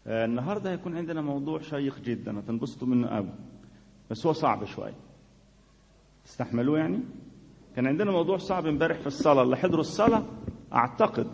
آه، النهارده هيكون عندنا موضوع شيق جدا هتنبسطوا منه قوي بس هو صعب شويه تستحملوه يعني كان عندنا موضوع صعب امبارح في الصلاه اللي حضروا الصلاه اعتقد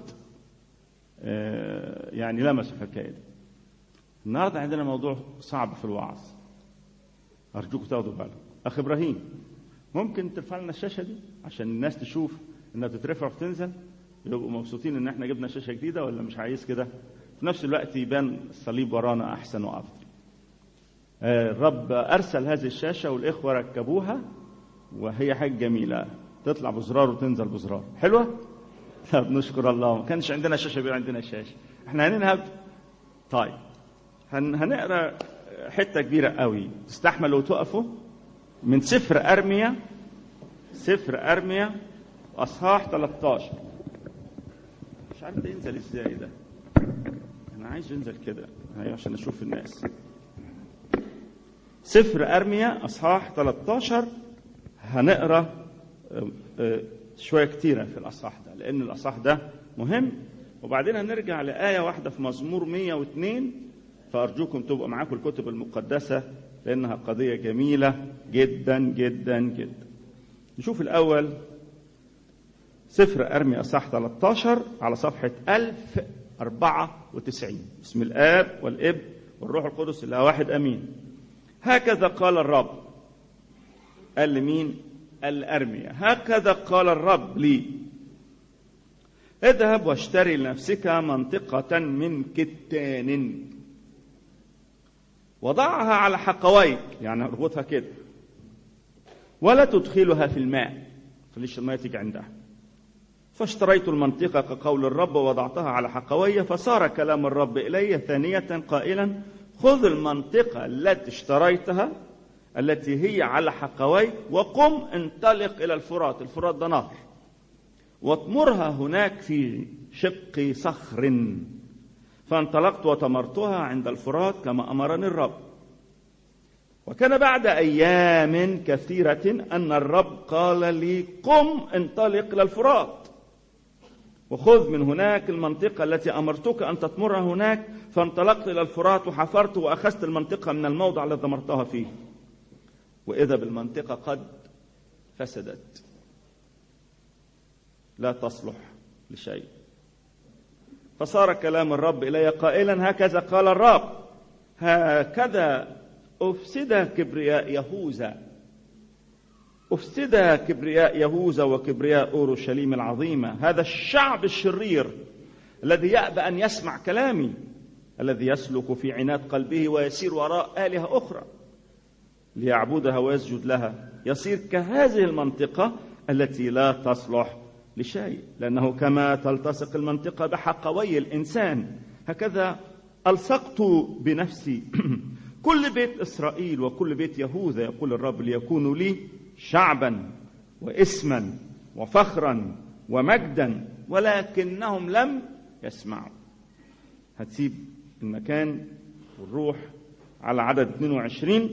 آه، يعني لمسوا الحكايه دي النهارده عندنا موضوع صعب في الوعظ ارجوكم تاخدوا بالكم اخ ابراهيم ممكن ترفع لنا الشاشه دي عشان الناس تشوف انها بتترفع وتنزل يبقوا مبسوطين ان احنا جبنا شاشه جديده ولا مش عايز كده في نفس الوقت يبان الصليب ورانا احسن وافضل آه، الرب ارسل هذه الشاشه والاخوه ركبوها وهي حاجه جميله تطلع بزرار وتنزل بزرار حلوه طب نشكر الله ما كانش عندنا شاشه بيبقى عندنا شاشه احنا هننهب طيب هن... هنقرا حته كبيره قوي تستحملوا وتقفوا من سفر ارميا سفر ارميا اصحاح 13 مش عارف ده ينزل ازاي ده انا عايز ينزل كده ايوه عشان اشوف الناس سفر ارميا اصحاح 13 هنقرا آه، آه، شويه كتيره في الاصحاح ده لان الاصحاح ده مهم وبعدين هنرجع لايه واحده في مزمور 102 فارجوكم تبقوا معاكم الكتب المقدسه لانها قضيه جميله جدا جدا جدا نشوف الاول سفر ارميا اصحاح 13 على صفحه 1094 بسم الاب والابن والروح القدس الاله واحد امين هكذا قال الرب قال لمين قال لارميا هكذا قال الرب لي اذهب واشتري لنفسك منطقة من كتان وضعها على حقويك يعني اربطها كده ولا تدخلها في الماء خليش الماء تيجي عندها فاشتريت المنطقة كقول الرب ووضعتها على حقوية فصار كلام الرب إلي ثانية قائلا خذ المنطقة التي اشتريتها التي هي على حقوي وقم انطلق إلى الفرات الفرات ده نهر واطمرها هناك في شق صخر فانطلقت وتمرتها عند الفرات كما أمرني الرب وكان بعد أيام كثيرة أن الرب قال لي قم انطلق إلى الفرات وخذ من هناك المنطقة التي أمرتك أن تطمرها هناك فانطلقت إلى الفرات وحفرت وأخذت المنطقة من الموضع الذي ضمرتها فيه وإذا بالمنطقة قد فسدت لا تصلح لشيء فصار كلام الرب إلي قائلا هكذا قال الرب هكذا أفسد كبرياء يهوذا أفسد كبرياء يهوذا وكبرياء أورشليم العظيمة هذا الشعب الشرير الذي يأبى أن يسمع كلامي الذي يسلك في عناد قلبه ويسير وراء آلهة أخرى ليعبدها ويسجد لها يصير كهذه المنطقة التي لا تصلح لشيء لأنه كما تلتصق المنطقة بحقوي الإنسان هكذا ألصقت بنفسي كل بيت إسرائيل وكل بيت يهوذا يقول الرب ليكونوا لي شعبا واسما وفخرا ومجدا ولكنهم لم يسمعوا هتسيب المكان والروح على عدد 22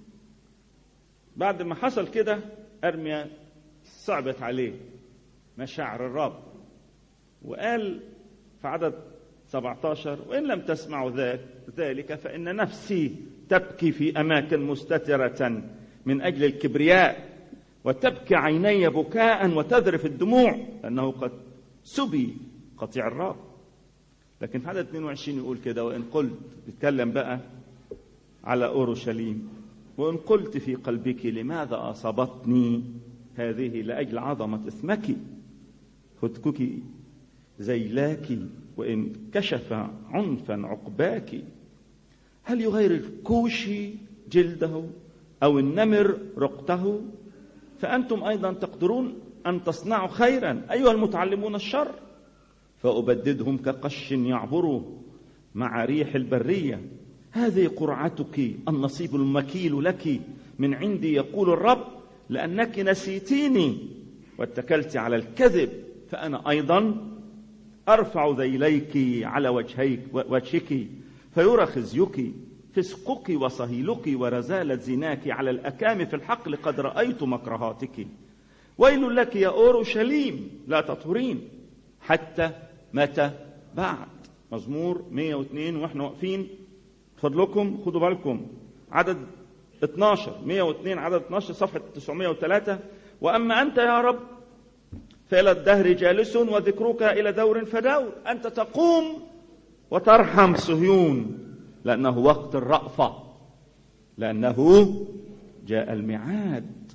بعد ما حصل كده ارميا صعبت عليه مشاعر الرب وقال في عدد 17 وان لم تسمعوا ذلك فان نفسي تبكي في اماكن مستتره من اجل الكبرياء وتبكي عيني بكاء وتذرف الدموع لانه قد سبي قطيع الرب لكن في عدد 22 يقول كده وان قلت بيتكلم بقى على اورشليم وان قلت في قلبك لماذا اصابتني هذه لاجل عظمه اسمك فتكك زيلاك وان كشف عنفا عقباك هل يغير الكوشي جلده او النمر رقته فانتم ايضا تقدرون ان تصنعوا خيرا ايها المتعلمون الشر فابددهم كقش يعبر مع ريح البريه هذه قرعتك النصيب المكيل لك من عندي يقول الرب لانك نسيتيني واتكلت على الكذب فانا ايضا ارفع ذيليك على وجهيك وجهك فيرى خزيك فسقك وصهيلك ورزالة زناك على الأكام في الحقل قد رأيت مكرهاتك ويل لك يا أورشليم لا تطهرين حتى متى بعد مزمور 102 واحنا واقفين فضلكم خدوا بالكم عدد 12 102 عدد 12 صفحة 903 وأما أنت يا رب فإلى الدهر جالس وذكرك إلى دور فدور أنت تقوم وترحم صهيون لأنه وقت الرأفة لأنه جاء الميعاد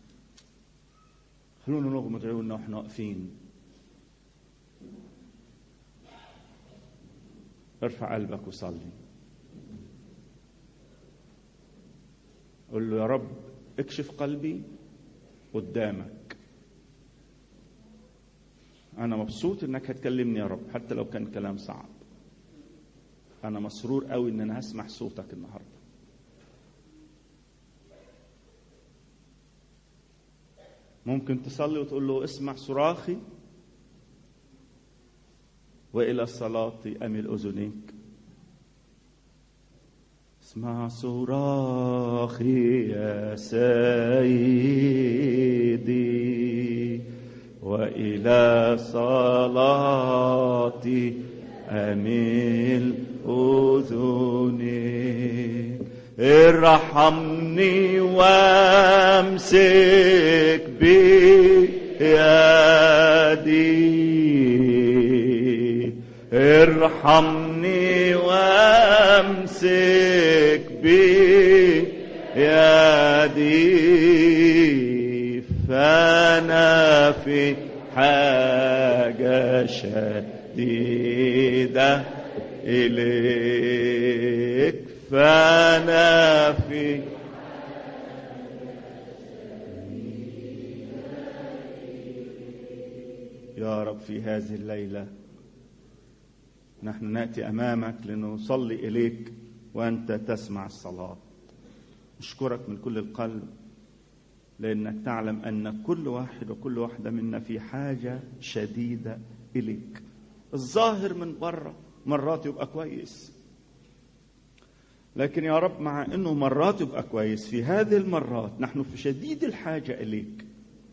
خلونا نغمض عيوننا واحنا واقفين ارفع قلبك وصلي قل له يا رب اكشف قلبي قدامك انا مبسوط انك هتكلمني يا رب حتى لو كان كلام صعب انا مسرور قوي ان انا هسمع صوتك النهارده ممكن تصلي وتقول له اسمع صراخي والى صلاتي امل اذنيك اسمع صراخي يا سيدي والى صلاتي امل اذنيك ارحمني وامسك بيدي ارحمني وامسك بيدي فانا في حاجه شديده اليك فانا في يا رب في هذه الليله نحن ناتي امامك لنصلي اليك وانت تسمع الصلاه نشكرك من كل القلب لانك تعلم ان كل واحد وكل واحده منا في حاجه شديده اليك الظاهر من بره مرات يبقى كويس لكن يا رب مع انه مرات يبقى كويس في هذه المرات نحن في شديد الحاجه اليك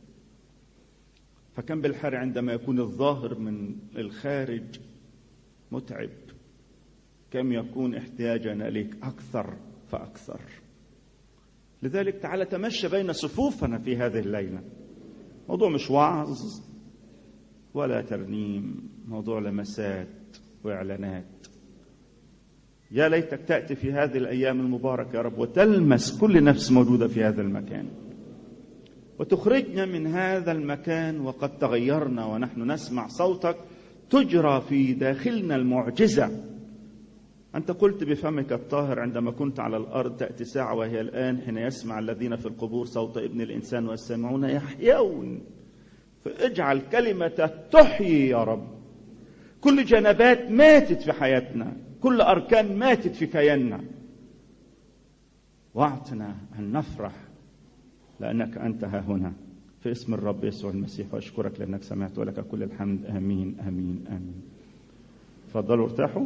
فكم بالحر عندما يكون الظاهر من الخارج متعب كم يكون احتياجنا اليك اكثر فاكثر لذلك تعال تمشى بين صفوفنا في هذه الليله موضوع مش وعظ ولا ترنيم موضوع لمسات واعلانات يا ليتك تاتي في هذه الايام المباركه يا رب وتلمس كل نفس موجوده في هذا المكان وتخرجنا من هذا المكان وقد تغيرنا ونحن نسمع صوتك تجرى في داخلنا المعجزه انت قلت بفمك الطاهر عندما كنت على الارض تاتي ساعه وهي الان حين يسمع الذين في القبور صوت ابن الانسان والسامعون يحيون فاجعل كلمه تحيي يا رب كل جنبات ماتت في حياتنا كل اركان ماتت في كياننا واعطنا ان نفرح لانك انت ها هنا في اسم الرب يسوع المسيح واشكرك لانك سمعت ولك كل الحمد امين امين امين تفضلوا ارتاحوا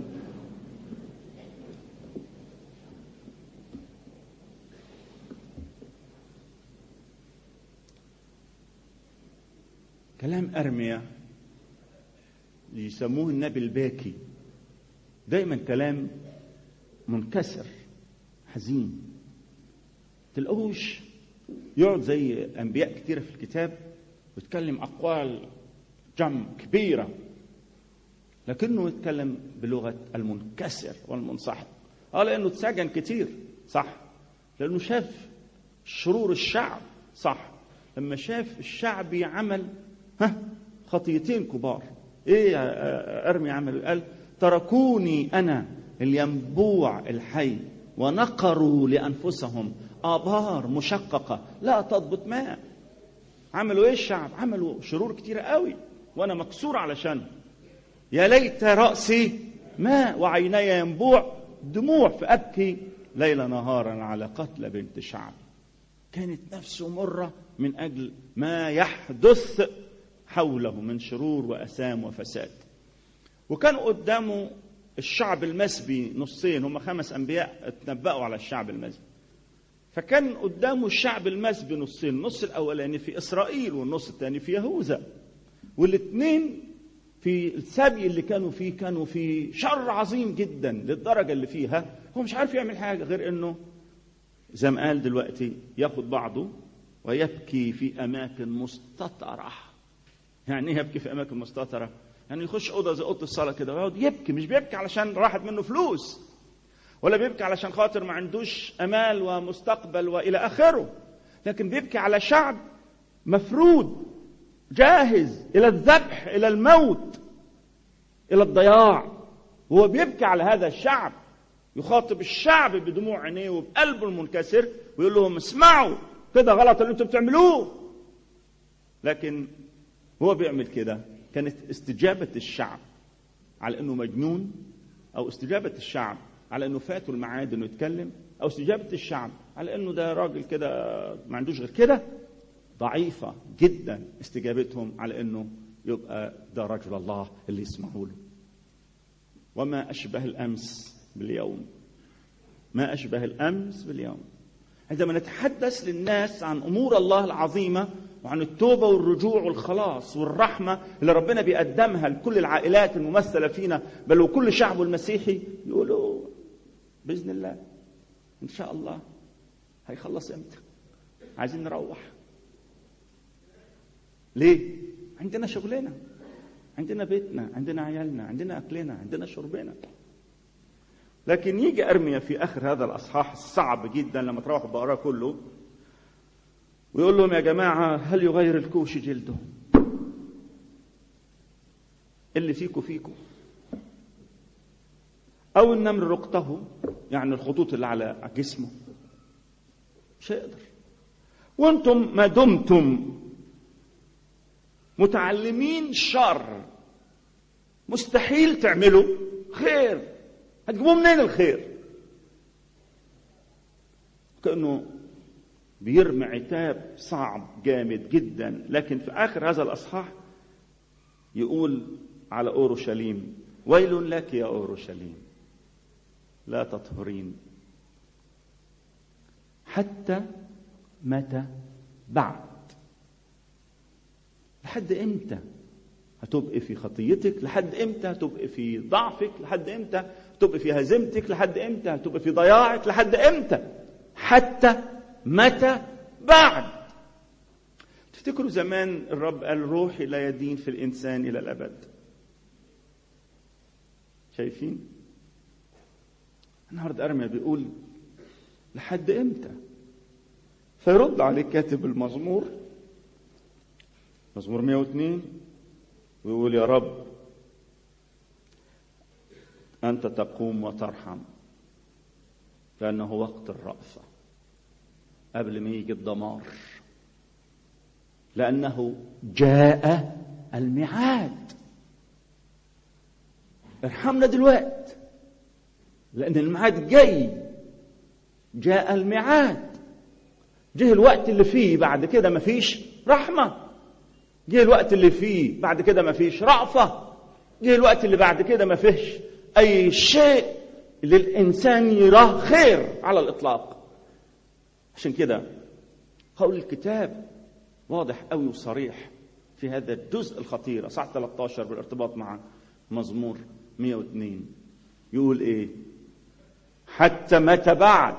كلام ارميا يسموه النبي الباكي دايما كلام منكسر حزين تلقوش يقعد زي انبياء كتيره في الكتاب ويتكلم اقوال جم كبيره لكنه يتكلم بلغه المنكسر والمنسحق اه لانه اتسجن كتير صح لانه شاف شرور الشعب صح لما شاف الشعب عمل ها خطيتين كبار ايه ارمي عمل قال تركوني انا الينبوع الحي ونقروا لانفسهم ابار مشققه لا تضبط ماء عملوا ايه الشعب عملوا شرور كتيره قوي وانا مكسور علشان يا ليت راسي ماء وعيني ينبوع دموع فابكي ليل نهارا على قتل بنت شعب كانت نفسه مره من اجل ما يحدث حوله من شرور واثام وفساد وكان قدامه الشعب المسبي نصين هم خمس انبياء اتنبأوا على الشعب المسبي فكان قدامه الشعب المسبي نصين النص الاولاني في اسرائيل والنص الثاني في يهوذا والاثنين في السبي اللي كانوا فيه كانوا في شر عظيم جدا للدرجة اللي فيها هو مش عارف يعمل حاجة غير انه زي ما قال دلوقتي ياخد بعضه ويبكي في أماكن مستترة يعني ايه يبكي في أماكن مستترة يعني يخش أوضة زي أوضة الصلاة كده ويقعد يبكي مش بيبكي علشان راحت منه فلوس ولا بيبكي علشان خاطر ما عندوش أمال ومستقبل وإلى آخره لكن بيبكي على شعب مفرود جاهز إلى الذبح إلى الموت إلى الضياع هو بيبكي على هذا الشعب يخاطب الشعب بدموع عينيه وبقلبه المنكسر ويقول لهم اسمعوا كده غلط اللي انتم بتعملوه لكن هو بيعمل كده كانت استجابة الشعب على انه مجنون او استجابة الشعب على انه فاته الميعاد انه يتكلم او استجابة الشعب على انه ده راجل كده ما عندوش غير كده ضعيفة جدا استجابتهم على انه يبقى ده رجل الله اللي يسمعوا له وما اشبه الامس باليوم ما اشبه الامس باليوم عندما نتحدث للناس عن امور الله العظيمه وعن التوبه والرجوع والخلاص والرحمه اللي ربنا بيقدمها لكل العائلات الممثله فينا بل وكل شعبه المسيحي يقولوا باذن الله ان شاء الله هيخلص امتى عايزين نروح ليه عندنا شغلنا عندنا بيتنا عندنا عيالنا عندنا اكلنا عندنا شربنا لكن يجي ارميا في اخر هذا الاصحاح الصعب جدا لما تروح بقراه كله ويقول لهم يا جماعه هل يغير الكوش جلده اللي فيكو فيكو او النمر رقته يعني الخطوط اللي على جسمه مش هيقدر وانتم ما دمتم متعلمين شر مستحيل تعملوا خير هتجيبوه منين الخير كانه بيرمي عتاب صعب جامد جدا لكن في اخر هذا الاصحاح يقول على اورشليم ويل لك يا اورشليم لا تطهرين حتى متى بعد لحد امتى هتبقي في خطيتك لحد امتى هتبقي في ضعفك لحد امتى هتبقي في هزيمتك لحد امتى هتبقي في ضياعك لحد امتى حتى متى بعد تفتكروا زمان الرب قال روحي لا يدين في الانسان الى الابد شايفين النهارده ارميا بيقول لحد امتى فيرد عليه كاتب المزمور مزمور 102 ويقول يا رب أنت تقوم وترحم لأنه وقت الرأفة قبل ما يجي الدمار لأنه جاء الميعاد ارحمنا دلوقت لأن الميعاد جاي جاء الميعاد جه الوقت اللي فيه بعد كده مفيش رحمه جه الوقت اللي فيه بعد كده ما فيش رأفة جه الوقت اللي بعد كده ما فيش أي شيء للإنسان يراه خير على الإطلاق عشان كده قول الكتاب واضح قوي وصريح في هذا الجزء الخطير صح 13 بالارتباط مع مزمور 102 يقول ايه حتى متى بعد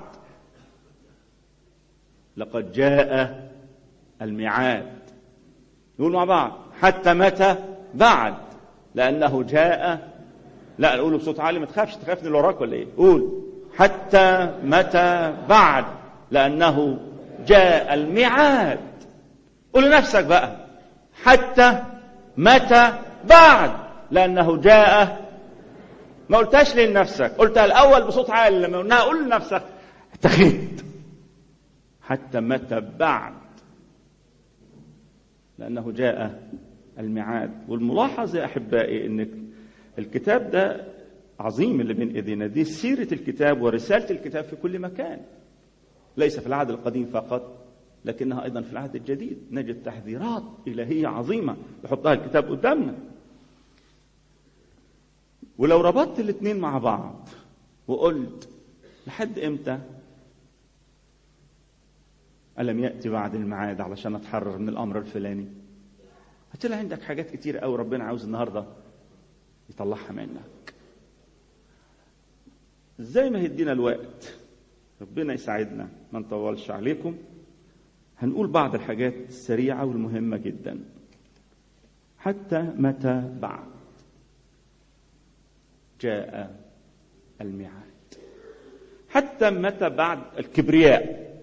لقد جاء الميعاد نقول مع بعض حتى متى بعد لأنه جاء لا قولوا بصوت عالي ما تخافش تخاف من اللي وراك ولا ايه قول حتى متى بعد لأنه جاء الميعاد قول لنفسك بقى حتى متى بعد لأنه جاء ما قلتهاش ليه لنفسك قلتها الأول بصوت عالي لما قلناها قول لنفسك اتخذت حتى متى بعد لأنه جاء الميعاد والملاحظ يا أحبائي أن الكتاب ده عظيم اللي بين ايدينا دي سيرة الكتاب ورسالة الكتاب في كل مكان ليس في العهد القديم فقط لكنها أيضا في العهد الجديد نجد تحذيرات إلهية عظيمة يحطها الكتاب قدامنا ولو ربطت الاثنين مع بعض وقلت لحد امتى ألم يأتي بعد الميعاد علشان أتحرر من الأمر الفلاني هتلاقي عندك حاجات كتير قوي ربنا عاوز النهاردة يطلعها منك زي ما هيدينا الوقت ربنا يساعدنا ما نطولش عليكم هنقول بعض الحاجات السريعة والمهمة جدا حتى متى بعد جاء الميعاد حتى متى بعد الكبرياء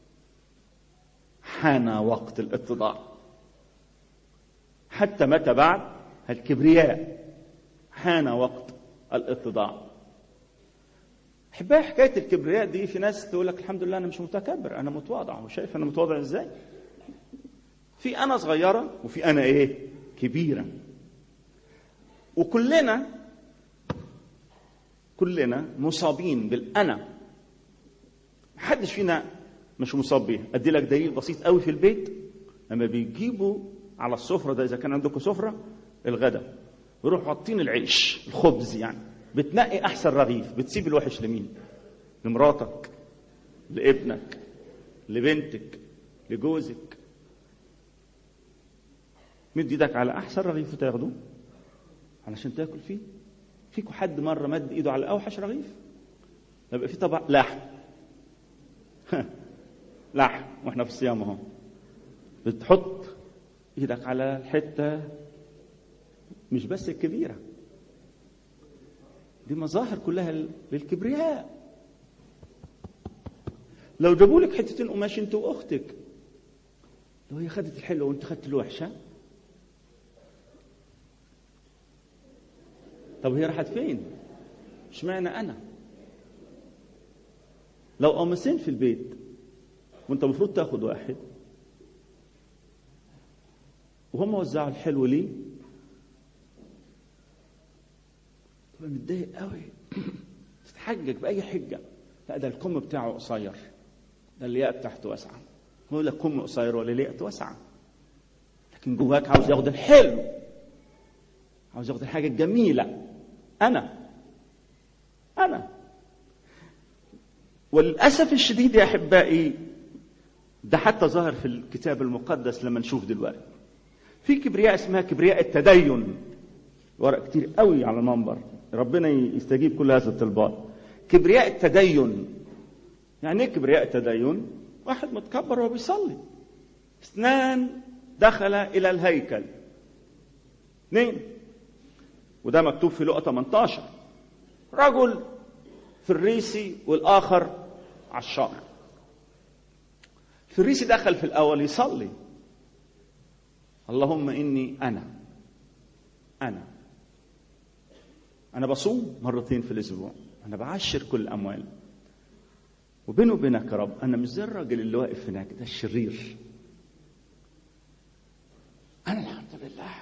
حان وقت الاتضاع حتى متى بعد الكبرياء حان وقت الاتضاع احبائي حكايه الكبرياء دي في ناس تقول لك الحمد لله انا مش متكبر انا متواضع وشايف انا متواضع ازاي في انا صغيره وفي انا ايه كبيره وكلنا كلنا مصابين بالانا محدش فينا مش مصاب بيها ادي لك دليل بسيط قوي في البيت لما بيجيبوا على السفره ده اذا كان عندكم سفره الغداء يروحوا حاطين العيش الخبز يعني بتنقي احسن رغيف بتسيب الوحش لمين لمراتك لابنك لبنتك لجوزك مد ايدك على احسن رغيف وتاخده علشان تاكل فيه فيكم حد مره مد ايده على اوحش رغيف يبقى في طبق لحم لحم واحنا في الصيام اهو بتحط ايدك على الحته مش بس الكبيره دي مظاهر كلها للكبرياء لو جابوا لك حتتين قماش انت واختك لو هي خدت الحلوه وانت خدت الوحشه طب هي راحت فين اشمعنى انا لو قميصين في البيت وانت المفروض تاخد واحد وهم وزعوا الحلو ليه تبقى متضايق قوي تتحجج باي حجه لا ده الكم بتاعه قصير ده الياء بتاعته واسعه هو لك كم قصير ولا الياء واسعه لكن جواك عاوز ياخد الحلو عاوز ياخد الحاجه الجميله انا انا وللاسف الشديد يا احبائي ده حتى ظهر في الكتاب المقدس لما نشوف دلوقتي في كبرياء اسمها كبرياء التدين ورق كتير قوي على المنبر ربنا يستجيب كل هذه الطلبات كبرياء التدين يعني ايه كبرياء التدين واحد متكبر وهو بيصلي اثنان دخل الى الهيكل اثنين وده مكتوب في لقا 18 رجل فريسي والاخر عشار الفريسي دخل في الاول يصلي اللهم اني انا انا انا بصوم مرتين في الاسبوع انا بعشر كل الاموال وبيني وبينك يا رب انا مش زي الراجل اللي واقف هناك ده الشرير انا الحمد لله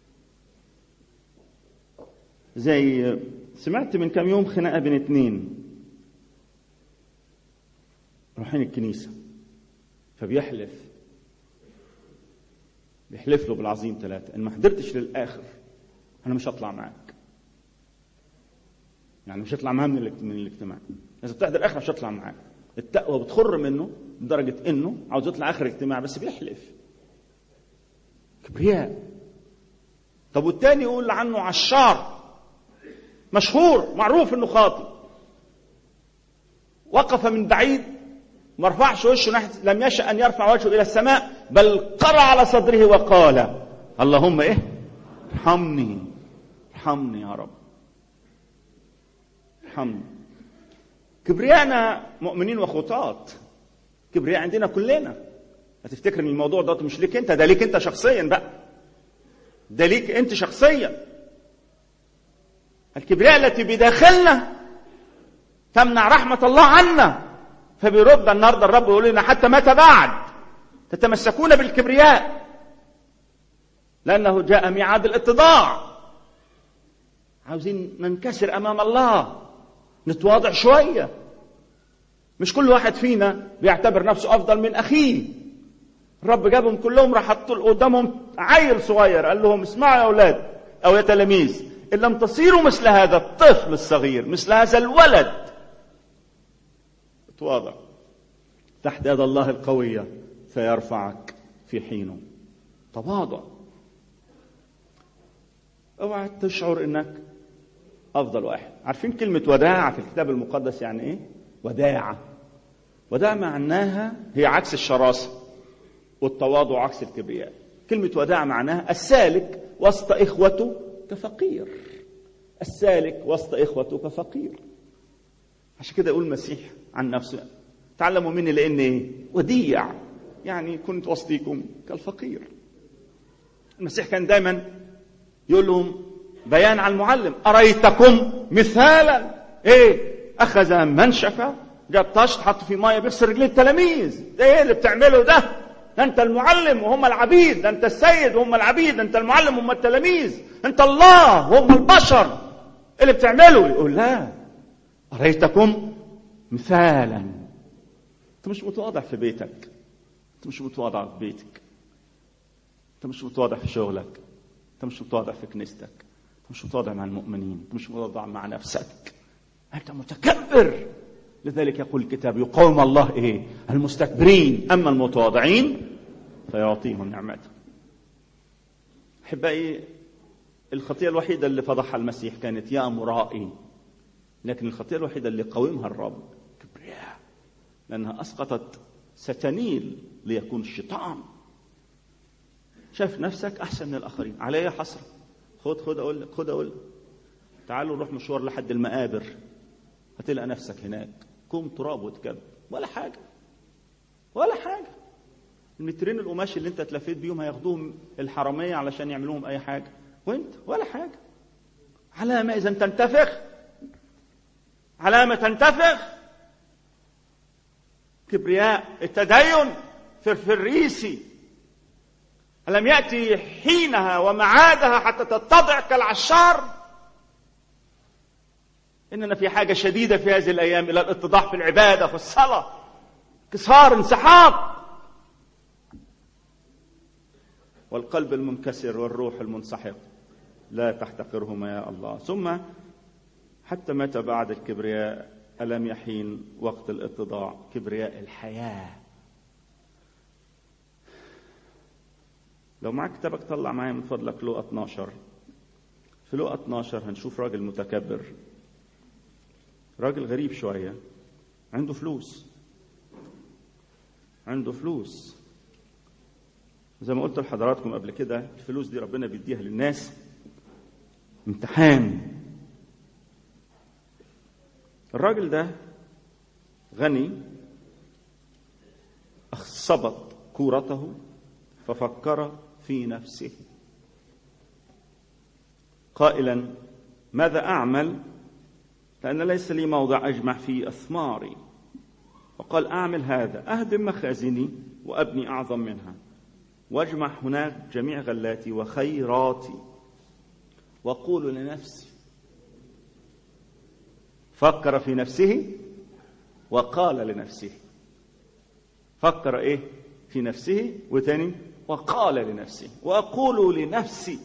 زي سمعت من كام يوم خناقه بين اتنين رايحين الكنيسه فبيحلف بيحلف له بالعظيم ثلاثة إن ما حضرتش للآخر أنا مش هطلع معاك. يعني مش هطلع معاه من من الاجتماع. إذا بتحضر الآخر مش هطلع معاك. التقوى بتخر منه لدرجة إنه عاوز يطلع آخر اجتماع بس بيحلف. كبرياء. طب والتاني يقول عنه عشار مشهور معروف إنه خاطئ. وقف من بعيد ما رفعش وشه ناحيه لم يشأ ان يرفع وجهه الى السماء بل قرع على صدره وقال اللهم ايه ارحمني ارحمني يا رب ارحمني كبرياءنا مؤمنين وخطاة كبرياء عندنا كلنا هتفتكر ان الموضوع ده مش ليك انت ده ليك انت شخصيا بقى ده ليك انت شخصيا الكبرياء التي بداخلنا تمنع رحمة الله عنا فبيرد النهارده الرب يقول لنا حتى متى بعد تتمسكون بالكبرياء لانه جاء ميعاد الاتضاع عاوزين ننكسر امام الله نتواضع شويه مش كل واحد فينا بيعتبر نفسه افضل من اخيه الرب جابهم كلهم راح حط قدامهم عيل صغير قال لهم اسمعوا يا اولاد او يا تلاميذ ان لم تصيروا مثل هذا الطفل الصغير مثل هذا الولد تواضع تحت يد الله القوية فيرفعك في حينه تواضع اوعى تشعر انك افضل واحد عارفين كلمه وداعه في الكتاب المقدس يعني ايه وداعه وداعه معناها هي عكس الشراسه والتواضع عكس الكبرياء كلمه وداعه معناها السالك وسط اخوته كفقير السالك وسط اخوته كفقير عشان كده يقول المسيح عن نفسه تعلموا مني لان ايه وديع يعني كنت وسطيكم كالفقير المسيح كان دايما يقول لهم بيان على المعلم أريتكم مثالا إيه أخذ منشفة جاب طشت حط في مية بيغسل رجلين التلاميذ ده إيه اللي بتعمله ده ده أنت المعلم وهم العبيد ده أنت السيد وهم العبيد ده أنت المعلم وهم التلاميذ أنت الله وهم البشر إيه اللي بتعمله يقول لا أريتكم مثالا أنت مش متواضع في بيتك أنت مش متواضع في بيتك أنت مش متواضع في شغلك أنت مش متواضع في كنيستك أنت مش متواضع مع المؤمنين أنت مش متواضع مع نفسك أنت متكبر لذلك يقول الكتاب يقاوم الله إيه المستكبرين أما المتواضعين فيعطيهم نعمته أحبائي الخطيئة الوحيدة اللي فضحها المسيح كانت يا مرائي لكن الخطيئة الوحيدة اللي قاومها الرب كبرياء لأنها أسقطت ستنيل ليكون الشيطان شاف نفسك أحسن من الآخرين علي حسرة خد خد أقول لك خد أقول لك تعالوا نروح مشوار لحد المقابر هتلقى نفسك هناك كوم تراب وتكب ولا حاجة ولا حاجة المترين القماش اللي انت اتلفيت بيهم هياخدوهم الحرامية علشان يعملوهم أي حاجة وانت ولا حاجة علامة إذا تنتفخ علامة تنتفخ كبرياء التدين فرفريسي ألم يأتي حينها ومعادها حتى تتضع كالعشار إننا في حاجة شديدة في هذه الأيام إلى الاتضاع في العبادة في الصلاة كسار انسحاب والقلب المنكسر والروح المنسحق لا تحتقرهما يا الله ثم حتى متى بعد الكبرياء ألم يحين وقت الاتضاع كبرياء الحياة لو معك كتابك طلع معايا من فضلك لقى 12 في لقى 12 هنشوف راجل متكبر راجل غريب شوية عنده فلوس عنده فلوس زي ما قلت لحضراتكم قبل كده الفلوس دي ربنا بيديها للناس امتحان الراجل ده غني اخصبت كورته ففكر في نفسه قائلا ماذا اعمل لان ليس لي موضع اجمع فيه اثماري وقال اعمل هذا اهدم مخازني وابني اعظم منها واجمع هناك جميع غلاتي وخيراتي واقول لنفسي فكر في نفسه وقال لنفسه فكر ايه في نفسه وتاني وقال لنفسه واقول لنفسي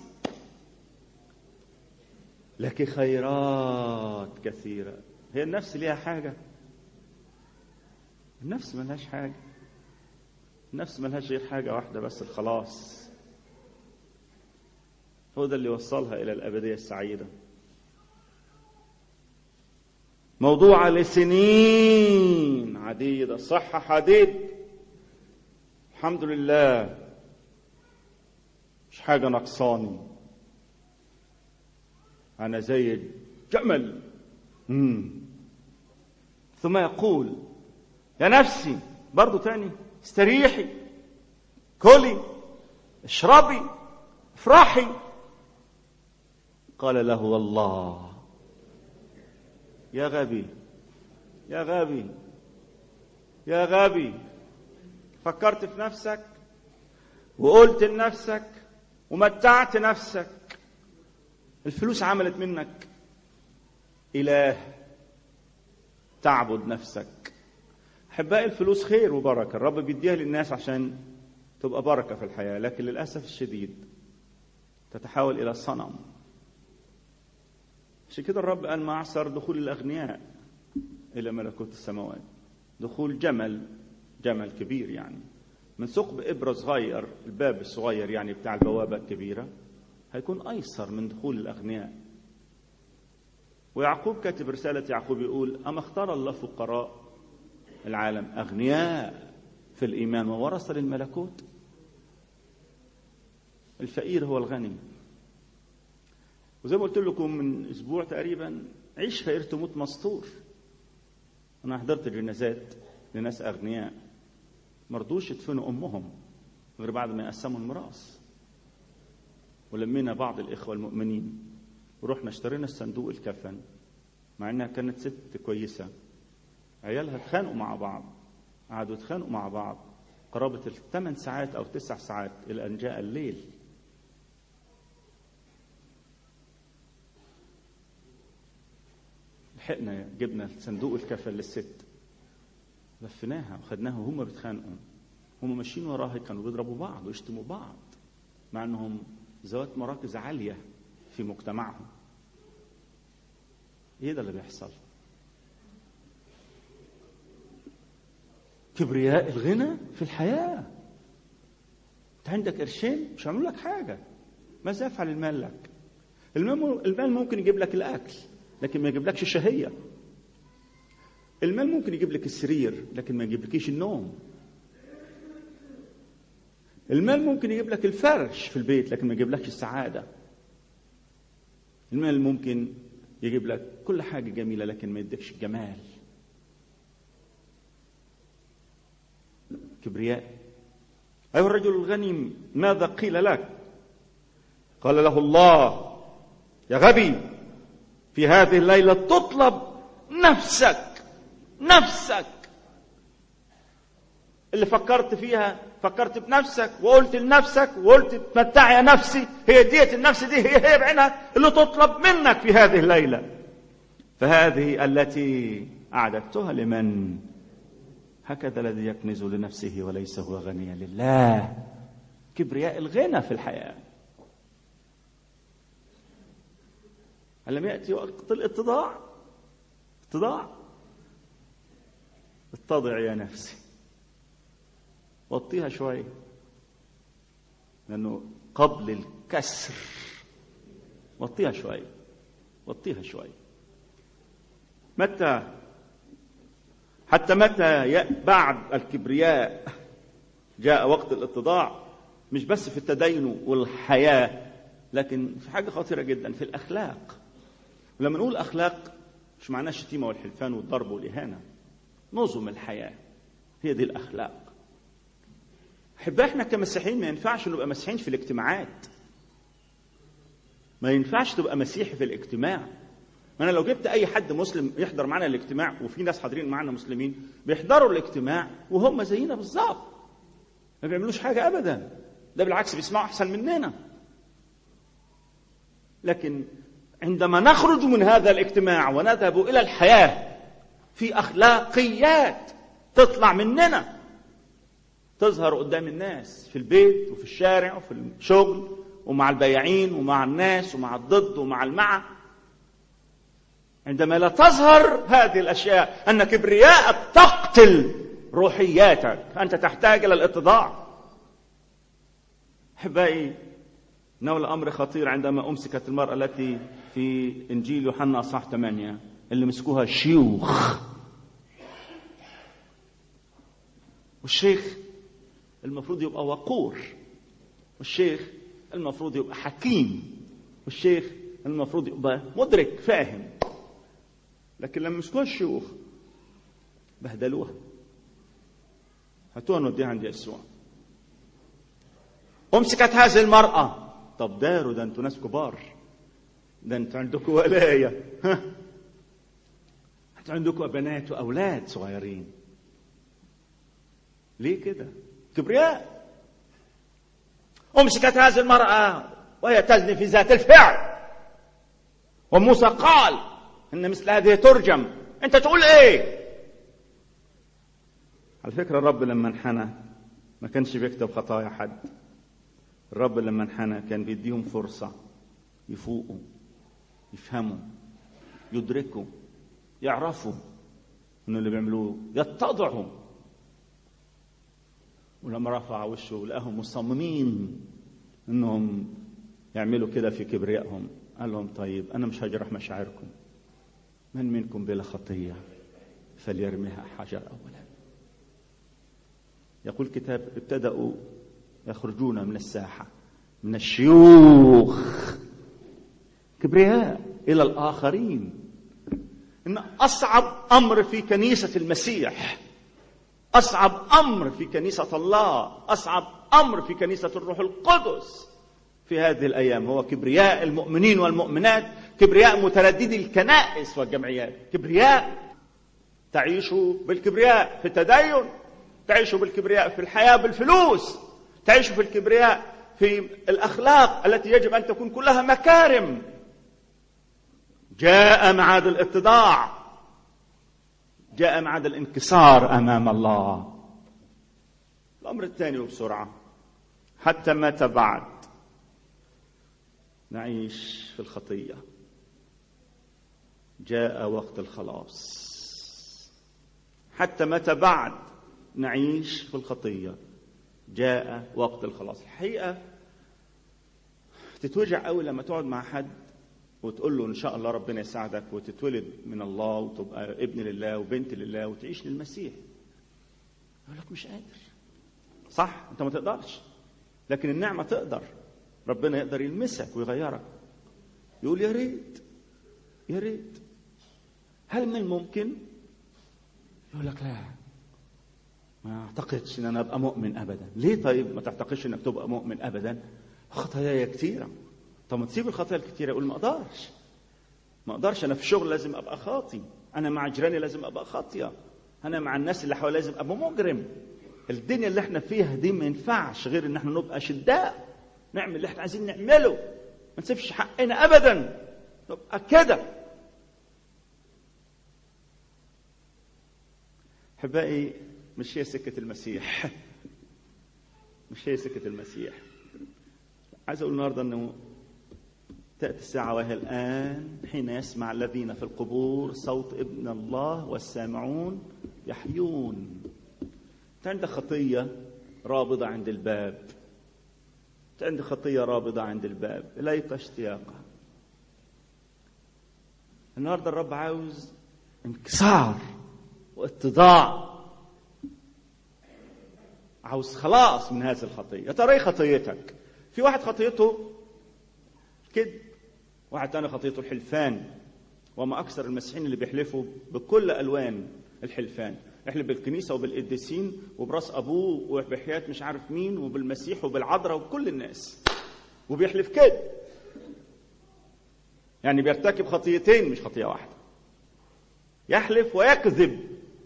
لك خيرات كثيره هي النفس ليها حاجه النفس ملهاش حاجه النفس ملهاش غير حاجه واحده بس الخلاص هو ده اللي وصلها الى الابديه السعيده موضوعة لسنين عديدة صحة حديد الحمد لله مش حاجة نقصاني أنا زي الجمل مم. ثم يقول يا نفسي برضو تاني استريحي كلي اشربي افرحي قال له والله يا غبي يا غبي يا غبي فكرت في نفسك وقلت لنفسك ومتعت نفسك الفلوس عملت منك إله تعبد نفسك أحبائي الفلوس خير وبركة الرب بيديها للناس عشان تبقى بركة في الحياة لكن للأسف الشديد تتحول إلى صنم عشان كده الرب قال ما أعصر دخول الأغنياء إلى ملكوت السماوات دخول جمل جمل كبير يعني من ثقب إبرة صغير الباب الصغير يعني بتاع البوابة الكبيرة هيكون أيسر من دخول الأغنياء ويعقوب كاتب رسالة يعقوب يقول أما اختار الله فقراء العالم أغنياء في الإيمان وورث للملكوت الفقير هو الغني وزي ما قلت لكم من أسبوع تقريبا عيش فقير تموت مسطور أنا حضرت جنازات لناس أغنياء مرضوش يدفنوا أمهم غير بعد ما يقسموا الميراث ولمينا بعض الإخوة المؤمنين ورحنا اشترينا الصندوق الكفن مع انها كانت ست كويسه عيالها اتخانقوا مع بعض قعدوا يتخانقوا مع بعض قرابة الثمان ساعات أو تسع ساعات إلى أن جاء الليل لحقنا جبنا صندوق الكفن للست لفيناها وخدناها وهم بيتخانقوا هم ماشيين وراها كانوا بيضربوا بعض ويشتموا بعض مع انهم ذوات مراكز عاليه في مجتمعهم ايه ده اللي بيحصل كبرياء الغنى في الحياه انت عندك قرشين مش هعمل لك حاجه ماذا يفعل المال لك المال ممكن يجيب لك الاكل لكن ما يجيبلكش الشهيه المال ممكن يجيب لك السرير لكن ما يجيبلكيش النوم المال ممكن يجيب لك الفرش في البيت لكن ما يجيبلكش السعاده المال ممكن يجيب لك كل حاجة جميلة لكن ما يديكش الجمال كبرياء أيها الرجل الغني ماذا قيل لك قال له الله يا غبي في هذه الليلة تطلب نفسك نفسك اللي فكرت فيها فكرت بنفسك وقلت لنفسك وقلت تمتع يا نفسي هي دية النفس دي هي هي بعينها اللي تطلب منك في هذه الليلة فهذه التي أعددتها لمن هكذا الذي يكنز لنفسه وليس هو غنيا لله كبرياء الغنى في الحياة ألم يأتي وقت الاتضاع اتضاع اتضع يا نفسي وطيها شوية لأنه قبل الكسر وطيها شوية وطيها شوية متى حتى متى بعد الكبرياء جاء وقت الاتضاع مش بس في التدين والحياة لكن في حاجة خطيرة جدا في الأخلاق ولما نقول أخلاق مش معناه الشتيمة والحلفان والضرب والإهانة نظم الحياة هي دي الأخلاق احب احنا كمسيحيين ما ينفعش نبقى مسيحيين في الاجتماعات ما ينفعش تبقى مسيحي في الاجتماع ما انا لو جبت اي حد مسلم يحضر معنا الاجتماع وفي ناس حاضرين معنا مسلمين بيحضروا الاجتماع وهم زينا بالظبط ما بيعملوش حاجه ابدا ده بالعكس بيسمعوا احسن مننا لكن عندما نخرج من هذا الاجتماع ونذهب الى الحياه في اخلاقيات تطلع مننا تظهر قدام الناس في البيت وفي الشارع وفي الشغل ومع البياعين ومع الناس ومع الضد ومع المع عندما لا تظهر هذه الاشياء ان كبرياءك تقتل روحياتك انت تحتاج الى الاتضاع احبائي انه الامر خطير عندما امسكت المراه التي في انجيل يوحنا اصحاح 8 اللي مسكوها شيوخ والشيخ المفروض يبقى وقور والشيخ المفروض يبقى حكيم والشيخ المفروض يبقى مدرك فاهم لكن لما مسكوها الشيوخ بهدلوها هاتوها نوديها عند يسوع امسكت هذه المرأة طب داروا ده انتوا ناس كبار ده انتوا عندكم ولاية ها انتوا عندكم بنات وأولاد صغيرين ليه كده كبرياء امسكت هذه المرأة وهي تزني في ذات الفعل وموسى قال ان مثل هذه ترجم انت تقول ايه على فكرة الرب لما انحنى ما كانش بيكتب خطايا حد الرب لما انحنى كان بيديهم فرصة يفوقوا يفهموا يدركوا يعرفوا ان اللي بيعملوه يتضعوا ولما رفع وشه لقاهم مصممين انهم يعملوا كده في كبريائهم قال لهم طيب انا مش هجرح مشاعركم من منكم بلا خطية فليرمها حجر أولا يقول الكتاب ابتدأوا يخرجون من الساحة من الشيوخ كبرياء إلى الآخرين إن أصعب أمر في كنيسة المسيح أصعب أمر في كنيسة الله أصعب أمر في كنيسة الروح القدس في هذه الأيام هو كبرياء المؤمنين والمؤمنات كبرياء مترددي الكنائس والجمعيات كبرياء تعيشوا بالكبرياء في التدين تعيشوا بالكبرياء في الحياة بالفلوس تعيشوا في الكبرياء في الأخلاق التي يجب أن تكون كلها مكارم جاء معاد الاتضاع جاء معاد الانكسار أمام الله الأمر الثاني وبسرعة حتى متى بعد نعيش في الخطية جاء وقت الخلاص حتى متى بعد نعيش في الخطية جاء وقت الخلاص الحقيقة تتوجع قوي لما تقعد مع حد وتقول له ان شاء الله ربنا يساعدك وتتولد من الله وتبقى ابن لله وبنت لله وتعيش للمسيح يقول لك مش قادر صح انت ما تقدرش لكن النعمه تقدر ربنا يقدر يلمسك ويغيرك يقول يا ريت يا ريت هل من الممكن يقول لك لا ما اعتقدش ان انا ابقى مؤمن ابدا ليه طيب ما تعتقدش انك تبقى مؤمن ابدا خطاياي كتيره طب ما تسيب الخطايا الكتيره يقول ما اقدرش ما اقدرش انا في الشغل لازم ابقى خاطي انا مع جيراني لازم ابقى خاطيه انا مع الناس اللي حواليا لازم ابقى مجرم الدنيا اللي احنا فيها دي ما ينفعش غير ان احنا نبقى شداء نعمل اللي احنا عايزين نعمله ما نسيبش حقنا ابدا نبقى كده احبائي مش هي سكه المسيح مش هي سكه المسيح عايز اقول النهارده انه تأتي الساعة وهي الآن حين يسمع الذين في القبور صوت ابن الله والسامعون يحيون أنت عندك خطية رابضة عند الباب أنت عندك خطية رابضة عند الباب إليك اشتياقها النهاردة الرب عاوز انكسار واتضاع عاوز خلاص من هذه الخطية يا ترى ايه خطيتك في واحد خطيته كذب واحد تاني خطيته الحلفان وما أكثر المسيحيين اللي بيحلفوا بكل ألوان الحلفان يحلف بالكنيسة وبالقديسين وبراس أبوه وبحياة مش عارف مين وبالمسيح وبالعذراء وبكل الناس وبيحلف كده يعني بيرتكب خطيتين مش خطية واحدة يحلف ويكذب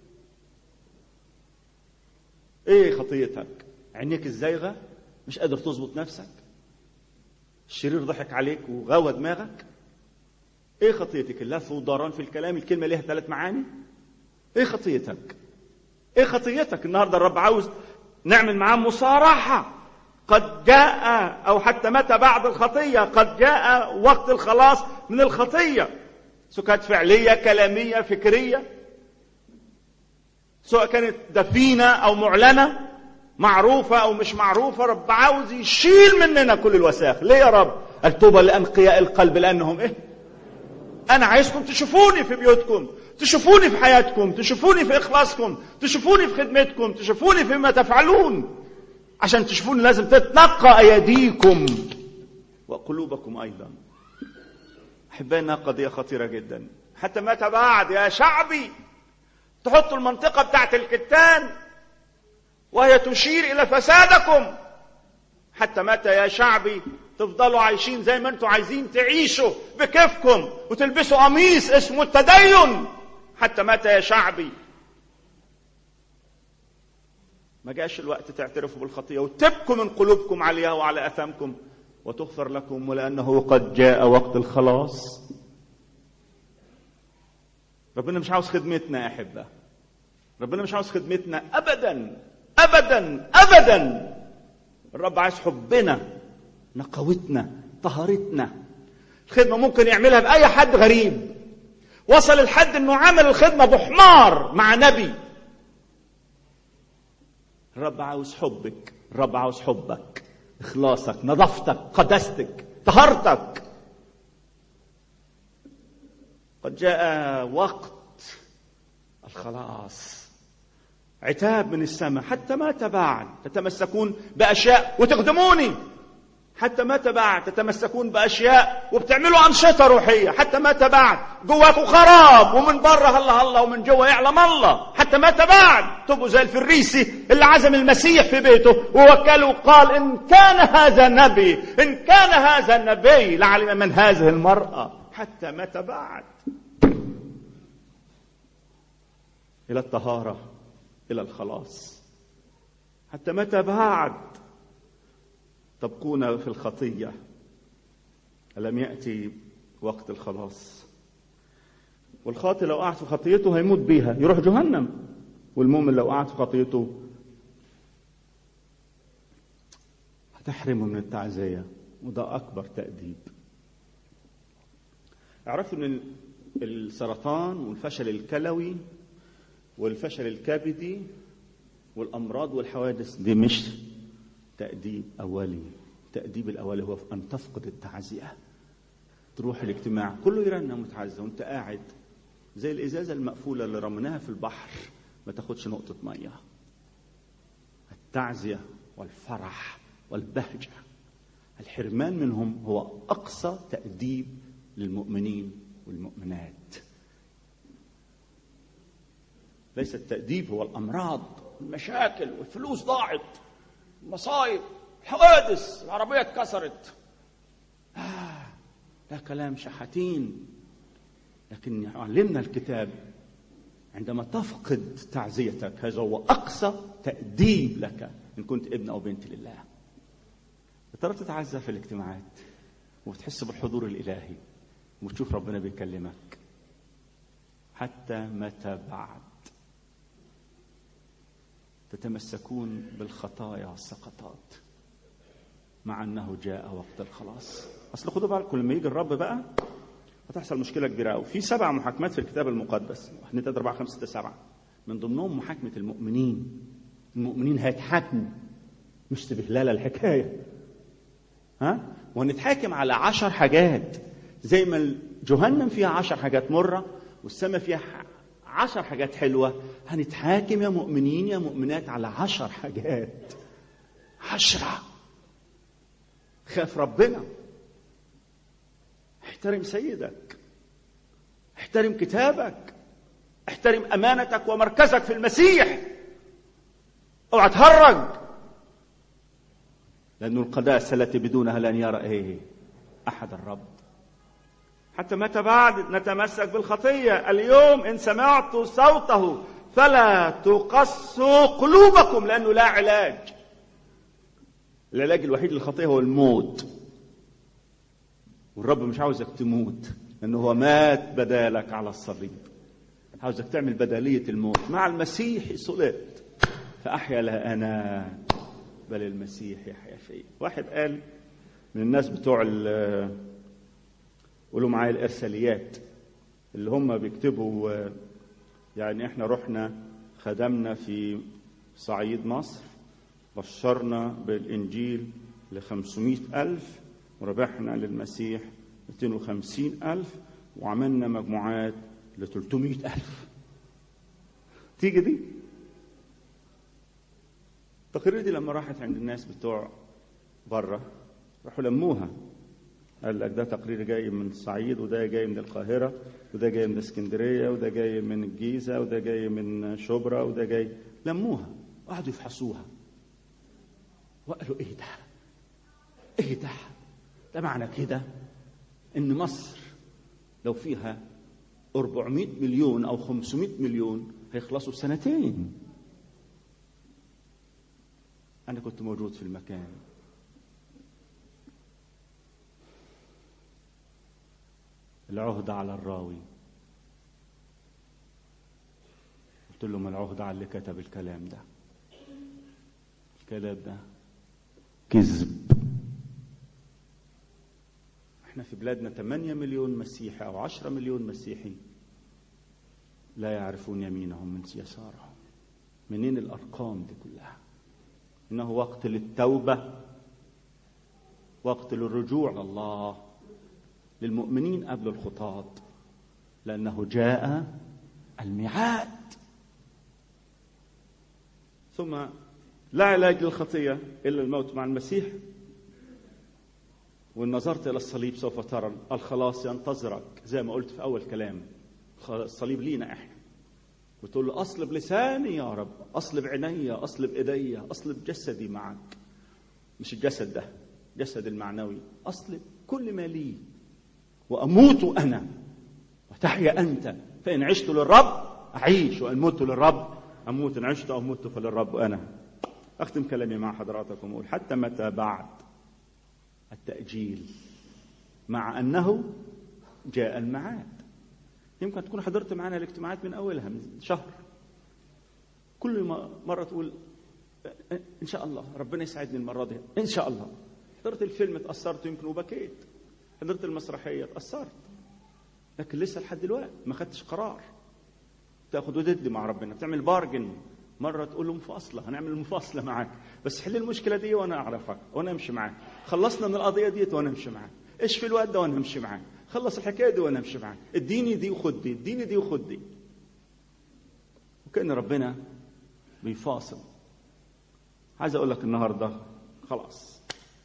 ايه خطيتك عينيك الزايغة مش قادر تظبط نفسك الشرير ضحك عليك وغوى دماغك ايه خطيتك اللف والدوران في الكلام الكلمه ليها ثلاث معاني ايه خطيتك ايه خطيتك النهارده الرب عاوز نعمل معاه مصارحه قد جاء او حتى متى بعد الخطيه قد جاء وقت الخلاص من الخطيه سواء كانت فعليه كلاميه فكريه سواء كانت دفينه او معلنه معروفة أو مش معروفة رب عاوز يشيل مننا كل الوساخ ليه يا رب التوبة لأنقياء القلب لأنهم إيه أنا عايزكم تشوفوني في بيوتكم تشوفوني في حياتكم تشوفوني في إخلاصكم تشوفوني في خدمتكم تشوفوني فيما تفعلون عشان تشوفوني لازم تتنقى أيديكم وقلوبكم أيضا أحبائي إنها قضية خطيرة جدا حتى متى بعد يا شعبي تحطوا المنطقة بتاعت الكتان وهي تشير الى فسادكم حتى متى يا شعبي تفضلوا عايشين زي ما انتم عايزين تعيشوا بكيفكم وتلبسوا قميص اسمه التدين حتى متى يا شعبي ما جاش الوقت تعترفوا بالخطيه وتبكوا من قلوبكم عليها وعلى اثامكم وتغفر لكم ولانه قد جاء وقت الخلاص ربنا مش عاوز خدمتنا يا احبه ربنا مش عاوز خدمتنا ابدا ابدا ابدا الرب عايز حبنا نقاوتنا طهارتنا الخدمه ممكن يعملها باي حد غريب وصل الحد انه عمل الخدمه بحمار مع نبي الرب عاوز حبك الرب عاوز حبك اخلاصك نظافتك قداستك طهارتك قد جاء وقت الخلاص عتاب من السماء حتى متى بعد تتمسكون بأشياء وتخدموني حتى متى بعد تتمسكون باشياء وبتعملوا انشطه روحيه حتى متى بعد جواكم خراب ومن بره الله الله ومن جوا يعلم الله حتى متى بعد تبقوا زي الفريسي اللي عزم المسيح في بيته ووكله وقال ان كان هذا نبي ان كان هذا نبي لعلم من هذه المراه حتى متى بعد الى الطهاره الى الخلاص حتى متى بعد تبقون في الخطيه الم ياتي وقت الخلاص والخاطئ لو قعد في خطيته هيموت بيها يروح جهنم والمؤمن لو قعد في خطيته هتحرمه من التعزيه وده اكبر تاديب اعرفوا ان السرطان والفشل الكلوي والفشل الكبدي والامراض والحوادث دي مش تأديب أولي التأديب الأولي هو أن تفقد التعزية تروح الاجتماع كله يرنم متعزى وانت قاعد زي الإزازة المقفولة اللي رميناها في البحر ما تاخدش نقطة مية التعزية والفرح والبهجة الحرمان منهم هو أقصى تأديب للمؤمنين والمؤمنات ليس التأديب هو الأمراض المشاكل والفلوس ضاعت مصايب حوادث العربية اتكسرت آه ده كلام شحاتين لكن يعلمنا الكتاب عندما تفقد تعزيتك هذا هو أقصى تأديب لك إن كنت ابن أو بنت لله ترى تتعزى في الاجتماعات وبتحس بالحضور الإلهي وتشوف ربنا بيكلمك حتى متى بعد تتمسكون بالخطايا والسقطات مع انه جاء وقت الخلاص اصل خدوا بالكم لما يجي الرب بقى هتحصل مشكله كبيره قوي في سبع محاكمات في الكتاب المقدس 1 2 3 4 5 6 7 من ضمنهم محاكمه المؤمنين المؤمنين هيتحاكموا مش تبهلالة الحكايه ها وهنتحاكم على عشر حاجات زي ما جهنم فيها عشر حاجات مره والسماء فيها عشر حاجات حلوة هنتحاكم يا مؤمنين يا مؤمنات على عشر حاجات عشرة خاف ربنا احترم سيدك احترم كتابك احترم امانتك ومركزك في المسيح اوعى تهرج لأن القداسة التي بدونها لن يرى ايه أحد الرب حتى متى بعد نتمسك بالخطية اليوم إن سمعتوا صوته فلا تقسوا قلوبكم لأنه لا علاج العلاج الوحيد للخطية هو الموت والرب مش عاوزك تموت لأنه هو مات بدالك على الصليب عاوزك تعمل بدالية الموت مع المسيح صلبت فأحيا لا أنا بل المسيح يحيا فيا واحد قال من الناس بتوع قولوا معايا الارساليات اللي هم بيكتبوا يعني احنا رحنا خدمنا في صعيد مصر بشرنا بالانجيل ل ألف وربحنا للمسيح 250 ألف وعملنا مجموعات ل 300 ألف تيجي دي التقارير دي لما راحت عند الناس بتوع بره راحوا لموها قال لك ده تقرير جاي من الصعيد وده جاي من القاهرة وده جاي من اسكندرية وده جاي من الجيزة وده جاي من شبرا وده جاي لموها وقعدوا يفحصوها وقالوا ايه ده ايه ده ده معنى كده ان مصر لو فيها 400 مليون او 500 مليون هيخلصوا في سنتين انا كنت موجود في المكان العهدة على الراوي قلت لهم العهدة على اللي كتب الكلام ده الكلام ده كذب احنا في بلادنا 8 مليون مسيحي او 10 مليون مسيحي لا يعرفون يمينهم من يسارهم منين الارقام دي كلها انه وقت للتوبه وقت للرجوع لله للمؤمنين قبل الخطاة لأنه جاء الميعاد ثم لا علاج للخطية إلا الموت مع المسيح وإن نظرت إلى الصليب سوف ترى الخلاص ينتظرك زي ما قلت في أول كلام الصليب لينا إحنا وتقول له أصلب لساني يا رب أصلب عيني أصلب إيدي أصلب جسدي معك مش الجسد ده جسد المعنوي أصلب كل ما لي وأموت أنا وتحيا أنت فإن عشت للرب أعيش وإن مت للرب أموت إن عشت أو مت فللرب أنا أختم كلامي مع حضراتكم وأقول حتى متى بعد التأجيل مع أنه جاء الميعاد يمكن تكون حضرت معنا الاجتماعات من أولها من شهر كل مرة تقول إن شاء الله ربنا يسعدني المرة دي إن شاء الله حضرت الفيلم اتأثرت يمكن وبكيت حضرت المسرحية اتأثرت لكن لسه لحد دلوقتي ما خدتش قرار تاخد ودد مع ربنا بتعمل بارجن مرة تقول له مفاصلة هنعمل مفاصلة معاك بس حل المشكلة دي وأنا أعرفك وأنا أمشي معاك خلصنا من القضية ديت وأنا أمشي معاك إيش في الوقت ده وأنا أمشي معاك خلص الحكاية دي وأنا أمشي معاك اديني دي وخد دي اديني دي وخد دي وكأن ربنا بيفاصل عايز أقول لك النهاردة خلاص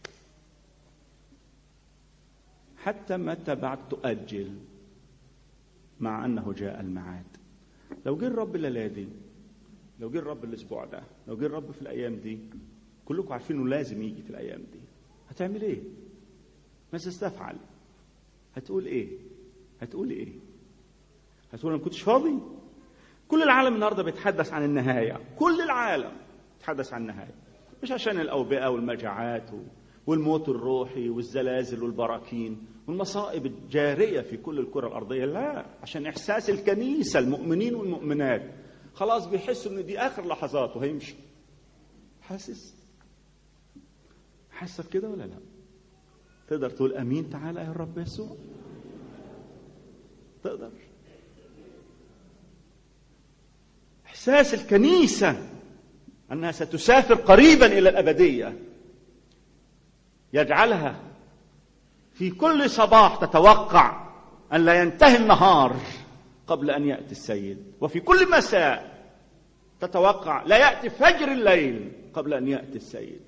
حتى متى بعد تؤجل مع أنه جاء الميعاد لو جه الرب الليلة دي لو جه الرب الاسبوع ده لو جه الرب في الايام دي كلكم عارفين انه لازم يجي في الايام دي هتعمل ايه ماذا ستفعل هتقول ايه هتقول ايه هتقول انا ما كنتش فاضي كل العالم النهارده بيتحدث عن النهايه كل العالم بيتحدث عن النهايه مش عشان الاوبئه والمجاعات والموت الروحي والزلازل والبراكين والمصائب الجاريه في كل الكره الارضيه لا عشان احساس الكنيسه المؤمنين والمؤمنات خلاص بيحسوا ان دي اخر لحظات وهيمشوا حاسس حاسس كده ولا لا تقدر تقول امين تعالى يا رب يسوع تقدر احساس الكنيسه انها ستسافر قريبا الى الابديه يجعلها في كل صباح تتوقع ان لا ينتهي النهار قبل ان ياتي السيد وفي كل مساء تتوقع لا ياتي فجر الليل قبل ان ياتي السيد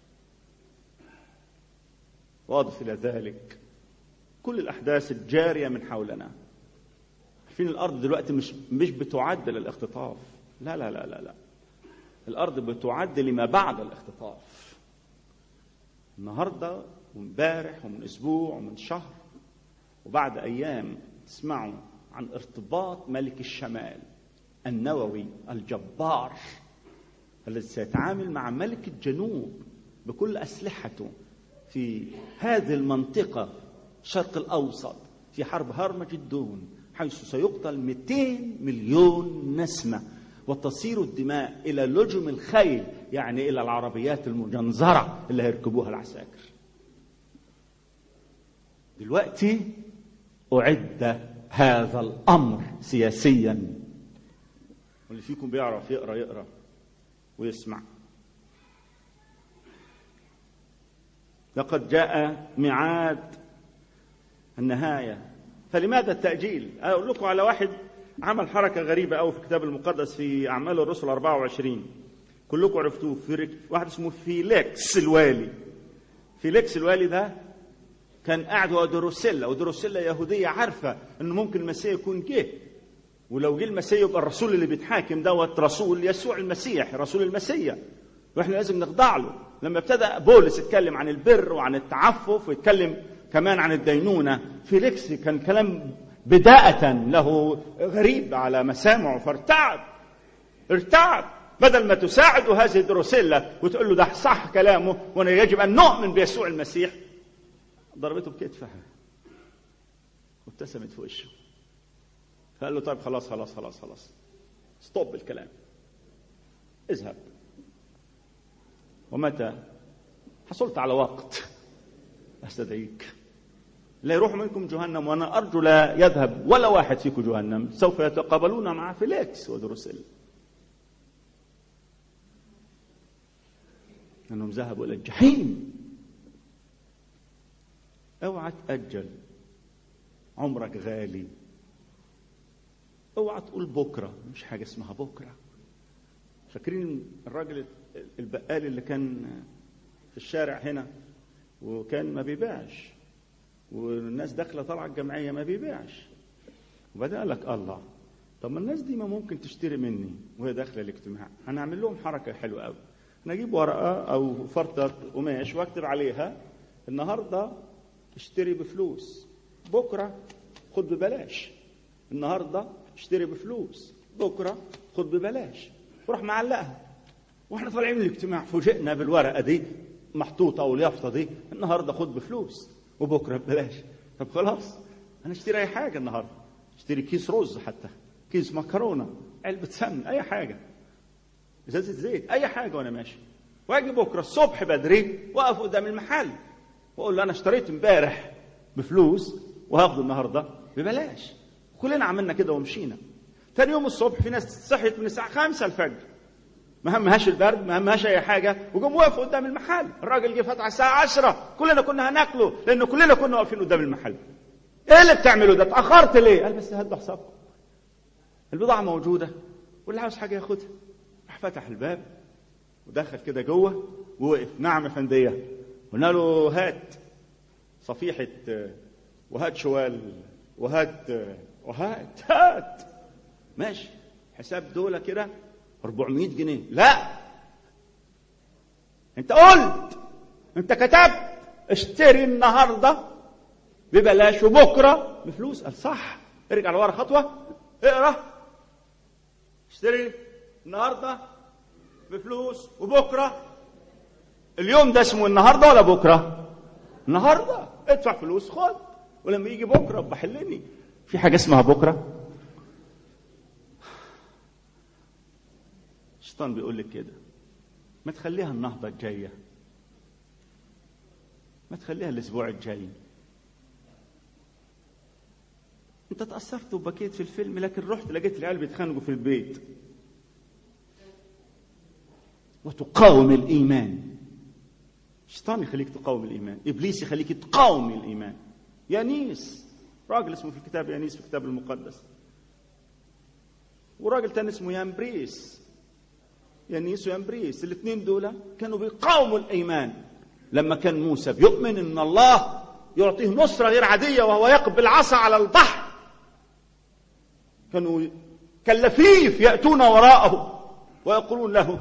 واضف الى ذلك كل الاحداث الجاريه من حولنا عارفين الارض دلوقتي مش مش بتعد للاختطاف لا لا لا لا لا الارض بتعد لما بعد الاختطاف النهارده وامبارح ومن اسبوع ومن شهر وبعد ايام تسمعوا عن ارتباط ملك الشمال النووي الجبار الذي سيتعامل مع ملك الجنوب بكل اسلحته في هذه المنطقه الشرق الاوسط في حرب هرمجدون حيث سيقتل 200 مليون نسمه وتصير الدماء الى لجم الخيل يعني الى العربيات المجنزره اللي هيركبوها العساكر دلوقتي اعد هذا الامر سياسيا واللي فيكم بيعرف يقرا يقرا ويسمع لقد جاء ميعاد النهايه فلماذا التاجيل اقول لكم على واحد عمل حركه غريبه قوي في الكتاب المقدس في اعمال الرسل 24 كلكم عرفتوه في واحد اسمه فيليكس الوالي فيليكس الوالي ده كان قاعد هو دروسيلا ودروسيلا يهوديه عارفه انه ممكن المسيح يكون جه ولو جه المسيح يبقى الرسول اللي بيتحاكم دوت رسول يسوع المسيح رسول المسيح واحنا لازم نخضع له لما ابتدى بولس يتكلم عن البر وعن التعفف ويتكلم كمان عن الدينونه فيليكس كان كلام بداءة له غريب على مسامعه فارتعب ارتعب بدل ما تساعد هذه دروسيلا وتقول له ده صح كلامه وانا يجب ان نؤمن بيسوع المسيح ضربته بكتفها وابتسمت في وشه فقال له طيب خلاص خلاص خلاص خلاص ستوب الكلام اذهب ومتى حصلت على وقت استدعيك لا يروح منكم جهنم وانا ارجو لا يذهب ولا واحد فيكم جهنم سوف يتقابلون مع فيليكس ودروسيل انهم ذهبوا الى الجحيم اوعى تاجل عمرك غالي اوعى تقول بكره مش حاجه اسمها بكره فاكرين الراجل البقال اللي كان في الشارع هنا وكان ما بيبيعش والناس داخله طالعه الجمعيه ما بيبيعش وبعدين قال لك الله طب ما الناس دي ما ممكن تشتري مني وهي داخله الاجتماع هنعمل لهم حركه حلوه قوي انا اجيب ورقه او فرطه قماش واكتب عليها النهارده اشتري بفلوس بكره خد ببلاش النهارده اشتري بفلوس بكره خد ببلاش وراح معلقها واحنا طالعين من الاجتماع فوجئنا بالورقه دي محطوطه او اليافطه دي النهارده خد بفلوس وبكره ببلاش طب خلاص انا اشتري اي حاجه النهارده اشتري كيس رز حتى كيس مكرونه علبه سمن اي حاجه ازازه زيت اي حاجه وانا ماشي واجي بكره الصبح بدري واقف قدام المحل واقول له انا اشتريت امبارح بفلوس وهاخده النهارده ببلاش كلنا عملنا كده ومشينا تاني يوم الصبح في ناس صحيت من الساعه 5 الفجر ما همهاش البرد ما همهاش اي حاجه وجم وقفوا قدام المحل الراجل جه فتح الساعه 10 كلنا كنا هناكله لان كلنا كنا واقفين قدام المحل ايه اللي بتعمله ده اتاخرت ليه قال بس هدوا حسابكم البضاعه موجوده واللي عاوز حاجه ياخدها راح فتح الباب ودخل كده جوه ووقف نعم يا فنديه قلنا له هات صفيحه وهات شوال وهات وهات هات ماشي حساب دولة كده 400 جنيه لا انت قلت انت كتبت اشتري النهارده ببلاش وبكره بفلوس قال صح ارجع لورا خطوه اقرا اشتري النهارده بفلوس وبكره اليوم ده اسمه النهارده ولا بكره النهارده ادفع فلوس خد ولما يجي بكره بحلني في حاجه اسمها بكره الشيطان بيقول لك كده ما تخليها النهضة الجاية ما تخليها الأسبوع الجاي أنت تأثرت وبكيت في الفيلم لكن رحت لقيت العيال بيتخانقوا في البيت وتقاوم الإيمان الشيطان يخليك تقاوم الإيمان إبليس يخليك تقاوم الإيمان يانيس راجل اسمه في الكتاب يانيس في الكتاب المقدس وراجل تاني اسمه يامبريس يانيس ويامبريس الاثنين دول كانوا بيقاوموا الايمان لما كان موسى بيؤمن ان الله يعطيه نصرة غير عادية وهو يقف بالعصا على البحر كانوا كاللفيف يأتون وراءه ويقولون له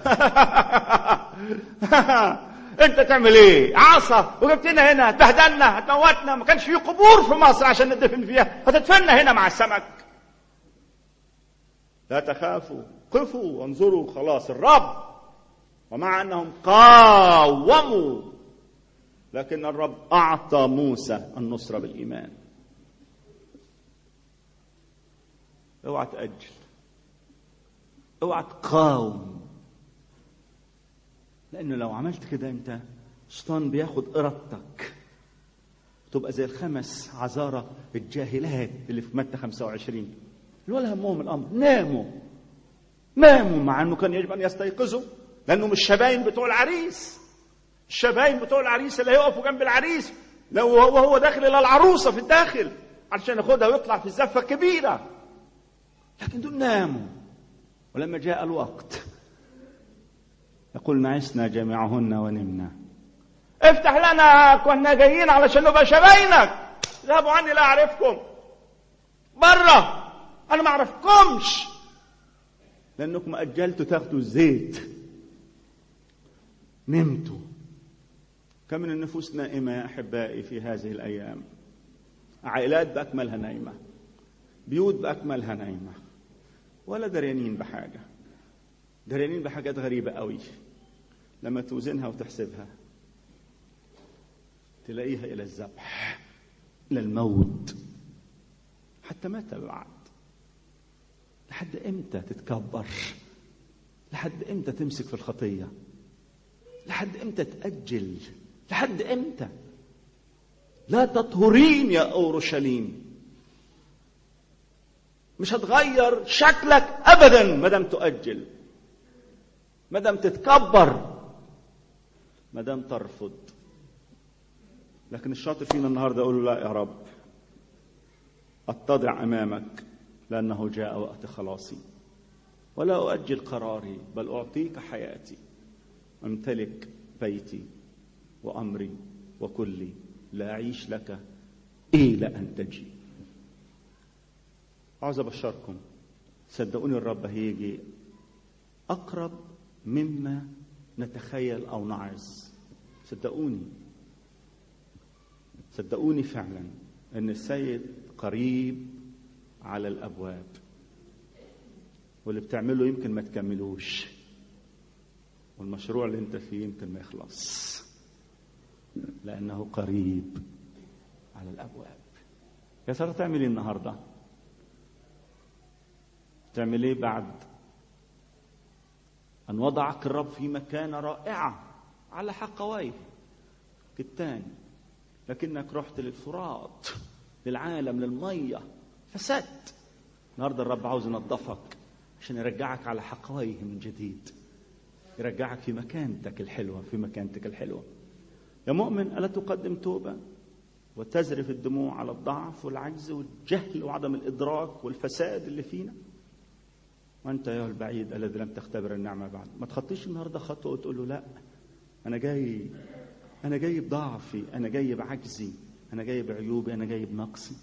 انت تعمل ايه عصا وجبتنا هنا تهدلنا هتموتنا ما كانش في قبور في مصر عشان ندفن فيها هتدفننا هنا مع السمك لا تخافوا قفوا وانظروا خلاص الرب ومع انهم قاوموا لكن الرب اعطى موسى النصره بالايمان اوعى تاجل اوعى تقاوم لانه لو عملت كده انت الشيطان بياخد ارادتك تبقى زي الخمس عذارى الجاهلات اللي في متى 25 اللي ولا همهم الامر ناموا ناموا مع انه كان يجب ان يستيقظوا لانه مش الشباين بتوع العريس الشباين بتوع العريس اللي هيقفوا جنب العريس لو وهو داخل الى العروسه في الداخل علشان ياخدها ويطلع في الزفه الكبيره لكن دول ناموا ولما جاء الوقت يقول نعسنا جميعهن ونمنا افتح لنا كنا جايين علشان نبقى شباينك ذهبوا عني لا اعرفكم بره انا ما اعرفكمش لانكم اجلتوا تاخدوا الزيت نمتوا كم من النفوس نائمه يا احبائي في هذه الايام عائلات باكملها نايمه بيوت باكملها نايمه ولا دريانين بحاجه دريانين بحاجات غريبه قوي لما توزنها وتحسبها تلاقيها الى الذبح الى الموت حتى متى بعد لحد امتى تتكبر لحد امتى تمسك في الخطيه لحد امتى تاجل لحد امتى لا تطهرين يا اورشليم مش هتغير شكلك ابدا ما دام تؤجل ما دام تتكبر ما دام ترفض لكن الشاطر فينا النهارده اقول له لا يا رب اتضع امامك لأنه جاء وقت خلاصي ولا أؤجل قراري بل أعطيك حياتي أمتلك بيتي وأمري وكلي لا أعيش لك إلى أن تجي عاوز أبشركم صدقوني الرب هيجي أقرب مما نتخيل أو نعظ صدقوني صدقوني فعلا أن السيد قريب على الأبواب واللي بتعمله يمكن ما تكملوش والمشروع اللي انت فيه يمكن ما يخلص لأنه قريب على الأبواب يا ترى تعمل ايه النهارده تعمل ايه بعد أن وضعك الرب في مكانة رائعة على حقويه كتان لكنك رحت للفرات للعالم للمية فسدت النهارده الرب عاوز ينظفك عشان يرجعك على حقويه من جديد يرجعك في مكانتك الحلوة في مكانتك الحلوة يا مؤمن ألا تقدم توبة وتزرف الدموع على الضعف والعجز والجهل وعدم الإدراك والفساد اللي فينا وأنت يا البعيد الذي لم تختبر النعمة بعد ما تخطيش النهاردة خطوة وتقول له لا أنا جاي أنا جاي بضعفي أنا جاي بعجزي أنا جاي بعيوبي أنا جاي بنقصي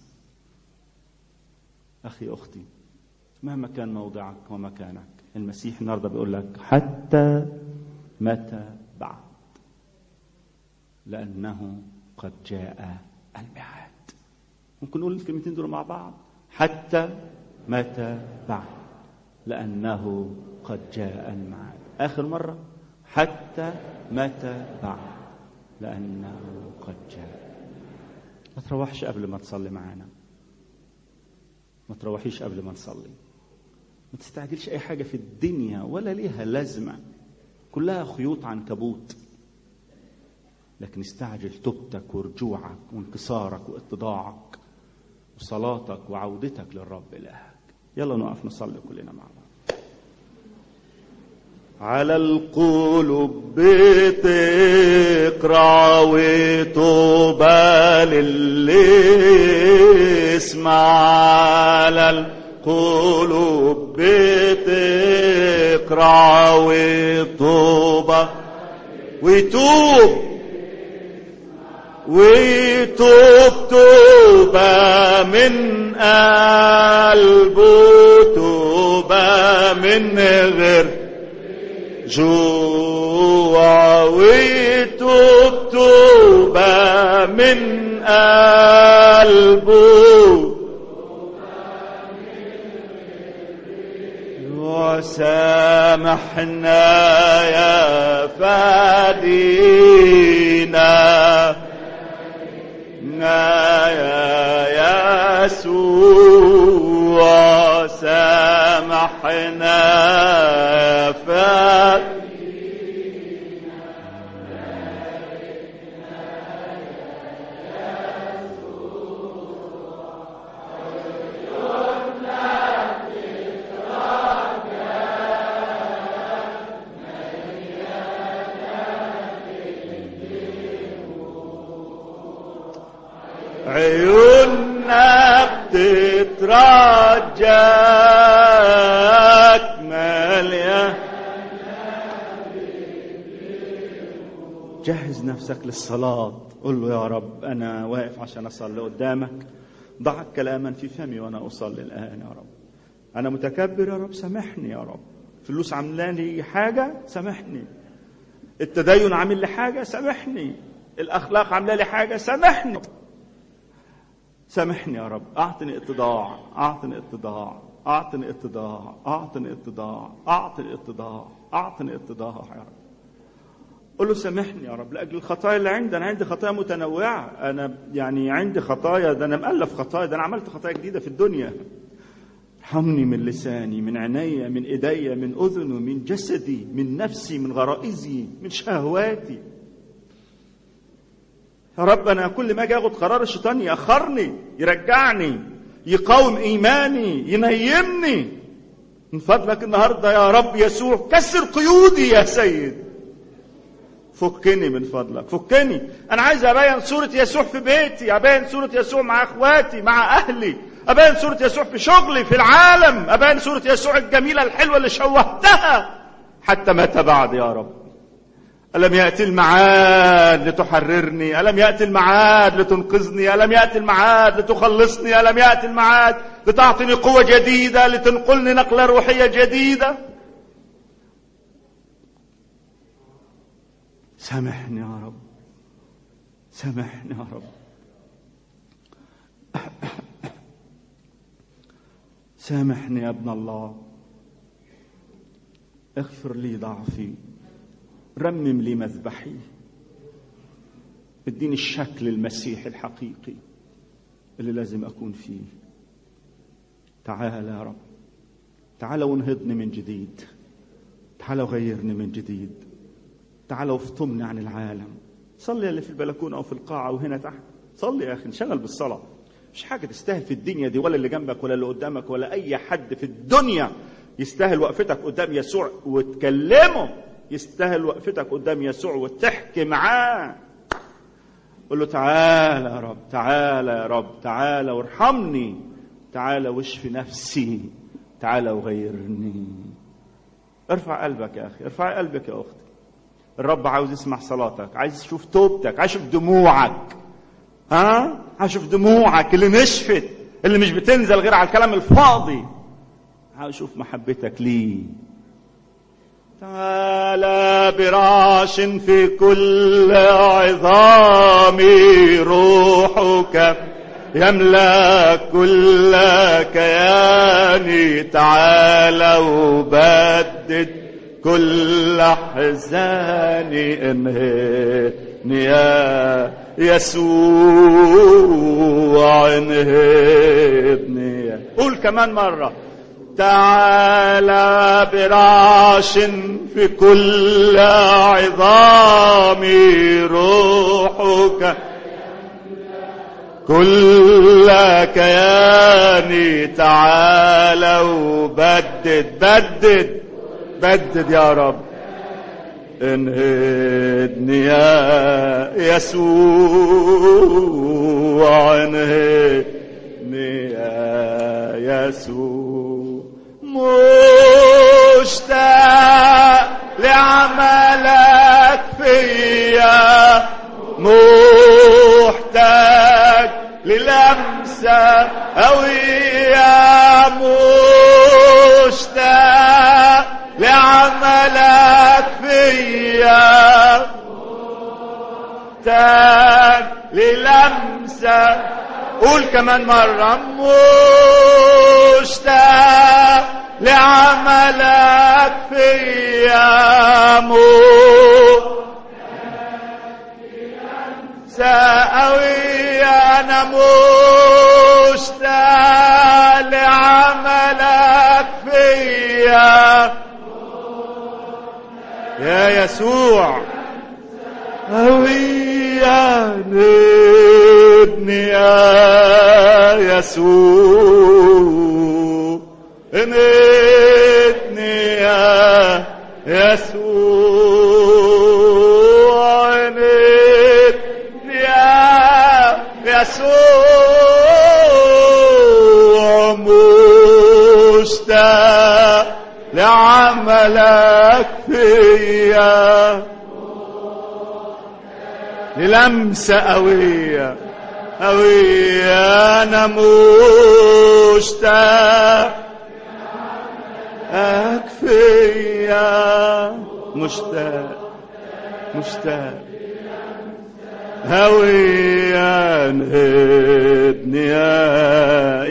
أخي أختي مهما كان موضعك ومكانك المسيح النهارده بيقول لك حتى متى بعد لأنه قد جاء الميعاد ممكن نقول الكلمتين دول مع بعض حتى متى بعد لأنه قد جاء الميعاد آخر مرة حتى متى بعد لأنه قد جاء ما تروحش قبل ما تصلي معانا ما تروحيش قبل ما نصلي ما تستعجلش اي حاجه في الدنيا ولا ليها لازمه كلها خيوط عنكبوت لكن استعجل توبتك ورجوعك وانكسارك واتضاعك وصلاتك وعودتك للرب الهك يلا نقف نصلي كلنا مع بعض على القلوب بتقرع وطوبى للي اسمع على القلوب بتقرع وطوبى ويتوب ويتوب توبة من قلبه توبة من غير جوع ويتوب توبة من قلبه وسامحنا يا فادينا يا يسوع سامحنا يا فادينا عيوننا بتترجاك مالية جهز نفسك للصلاة قل له يا رب أنا واقف عشان أصلي قدامك ضع كلاما في فمي وأنا أصلي الآن يا رب أنا متكبر يا رب سامحني يا رب فلوس عاملاني حاجة سامحني التدين عامل لي حاجة سامحني الأخلاق عاملة لي حاجة سامحني سامحني يا رب اعطني اتضاع اعطني اتضاع اعطني اتضاع اعطني اتضاع اعطني اتضاع اعطني اتضاع يا رب قل له سامحني يا رب لاجل الخطايا اللي عندي انا عندي خطايا متنوعه انا يعني عندي خطايا ده انا مالف خطايا ده انا عملت خطايا جديده في الدنيا ارحمني من لساني من عيني من ايدي من اذني من جسدي من نفسي من غرائزي من شهواتي يا رب انا كل ما اجي اخد قرار الشيطان ياخرني يرجعني يقاوم ايماني ينيمني من فضلك النهارده يا رب يسوع كسر قيودي يا سيد فكني من فضلك فكني انا عايز ابين صوره يسوع في بيتي ابين صوره يسوع مع اخواتي مع اهلي أبان صورة يسوع في شغلي في العالم أبان صورة يسوع الجميلة الحلوة اللي شوهتها حتى مات بعد يا رب ألم يأتي المعاد لتحررني ألم يأتي المعاد لتنقذني ألم يأتي المعاد لتخلصني ألم يأتي المعاد لتعطيني قوة جديدة لتنقلني نقلة روحية جديدة سامحني يا رب سامحني يا رب سامحني يا ابن الله اغفر لي ضعفي رمم لي مذبحي اديني الشكل المسيحي الحقيقي اللي لازم اكون فيه تعال يا رب تعال وانهضني من جديد تعال وغيرني من جديد تعال وافطمني عن العالم صلي اللي في البلكونه او في القاعه وهنا تحت صلي يا اخي انشغل بالصلاه مش حاجه تستاهل في الدنيا دي ولا اللي جنبك ولا اللي قدامك ولا اي حد في الدنيا يستاهل وقفتك قدام يسوع وتكلمه يستاهل وقفتك قدام يسوع وتحكي معاه قل له تعالى يا رب تعالى يا رب تعالى وارحمني تعالى واشفي نفسي تعالى وغيرني ارفع قلبك يا اخي ارفع قلبك يا اختي الرب عاوز يسمع صلاتك عايز يشوف توبتك عايز يشوف دموعك ها عايز يشوف دموعك اللي نشفت اللي مش بتنزل غير على الكلام الفاضي عاوز يشوف محبتك ليه تعالى براش في كل عظامي روحك يملا كل كياني تعالى وبدد كل احزاني انهني يا يسوع انهضني قول كمان مره تعالى براش في كل عظامي روحك كل كياني تعالى وبدد بدد بدد يا رب انهدني يا يسوع انهدني يا يسوع مشتاق لعملك فيا محتاج للمسة قوية مشتاق لعملك فيا محتاج للمسة قول كمان مرة مشتاق لعملك فيا محتاج قوي انا مشتاق لعملك فيا يا يسوع قوي ابني يا يسوع انتني يا يسوع انتني يا يسوع مشتاق لعملك فيا للمسة قوية قوية أنا مشتاق أكفيا مشتاق مشتاق هويا انهدني يا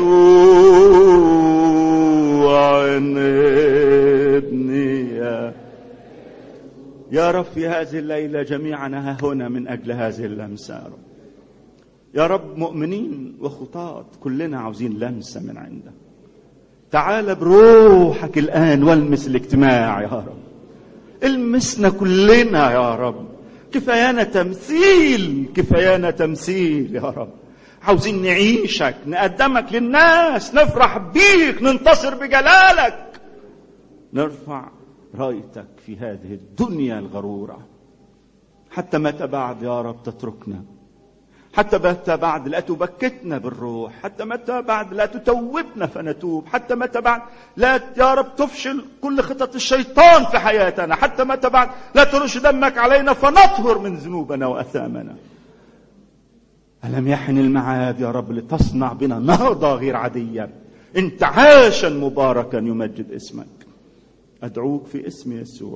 يسوع انهدني يا يا رب في هذه الليلة جميعنا ها هنا من أجل هذه اللمسة يا رب يا رب مؤمنين وخطاة كلنا عاوزين لمسة من عندك تعال بروحك الآن والمس الاجتماع يا رب المسنا كلنا يا رب كفايانا تمثيل كفايانا تمثيل يا رب عاوزين نعيشك نقدمك للناس نفرح بيك ننتصر بجلالك نرفع رايتك في هذه الدنيا الغرورة حتى متى بعد يا رب تتركنا حتى متى بعد لا تبكتنا بالروح حتى متى بعد لا تتوبنا فنتوب حتى متى بعد لا يا رب تفشل كل خطط الشيطان في حياتنا حتى متى بعد لا ترش دمك علينا فنطهر من ذنوبنا وأثامنا ألم يحن المعاد يا رب لتصنع بنا نهضة غير عادية انت عاشا مباركا يمجد اسمك أدعوك في اسم يسوع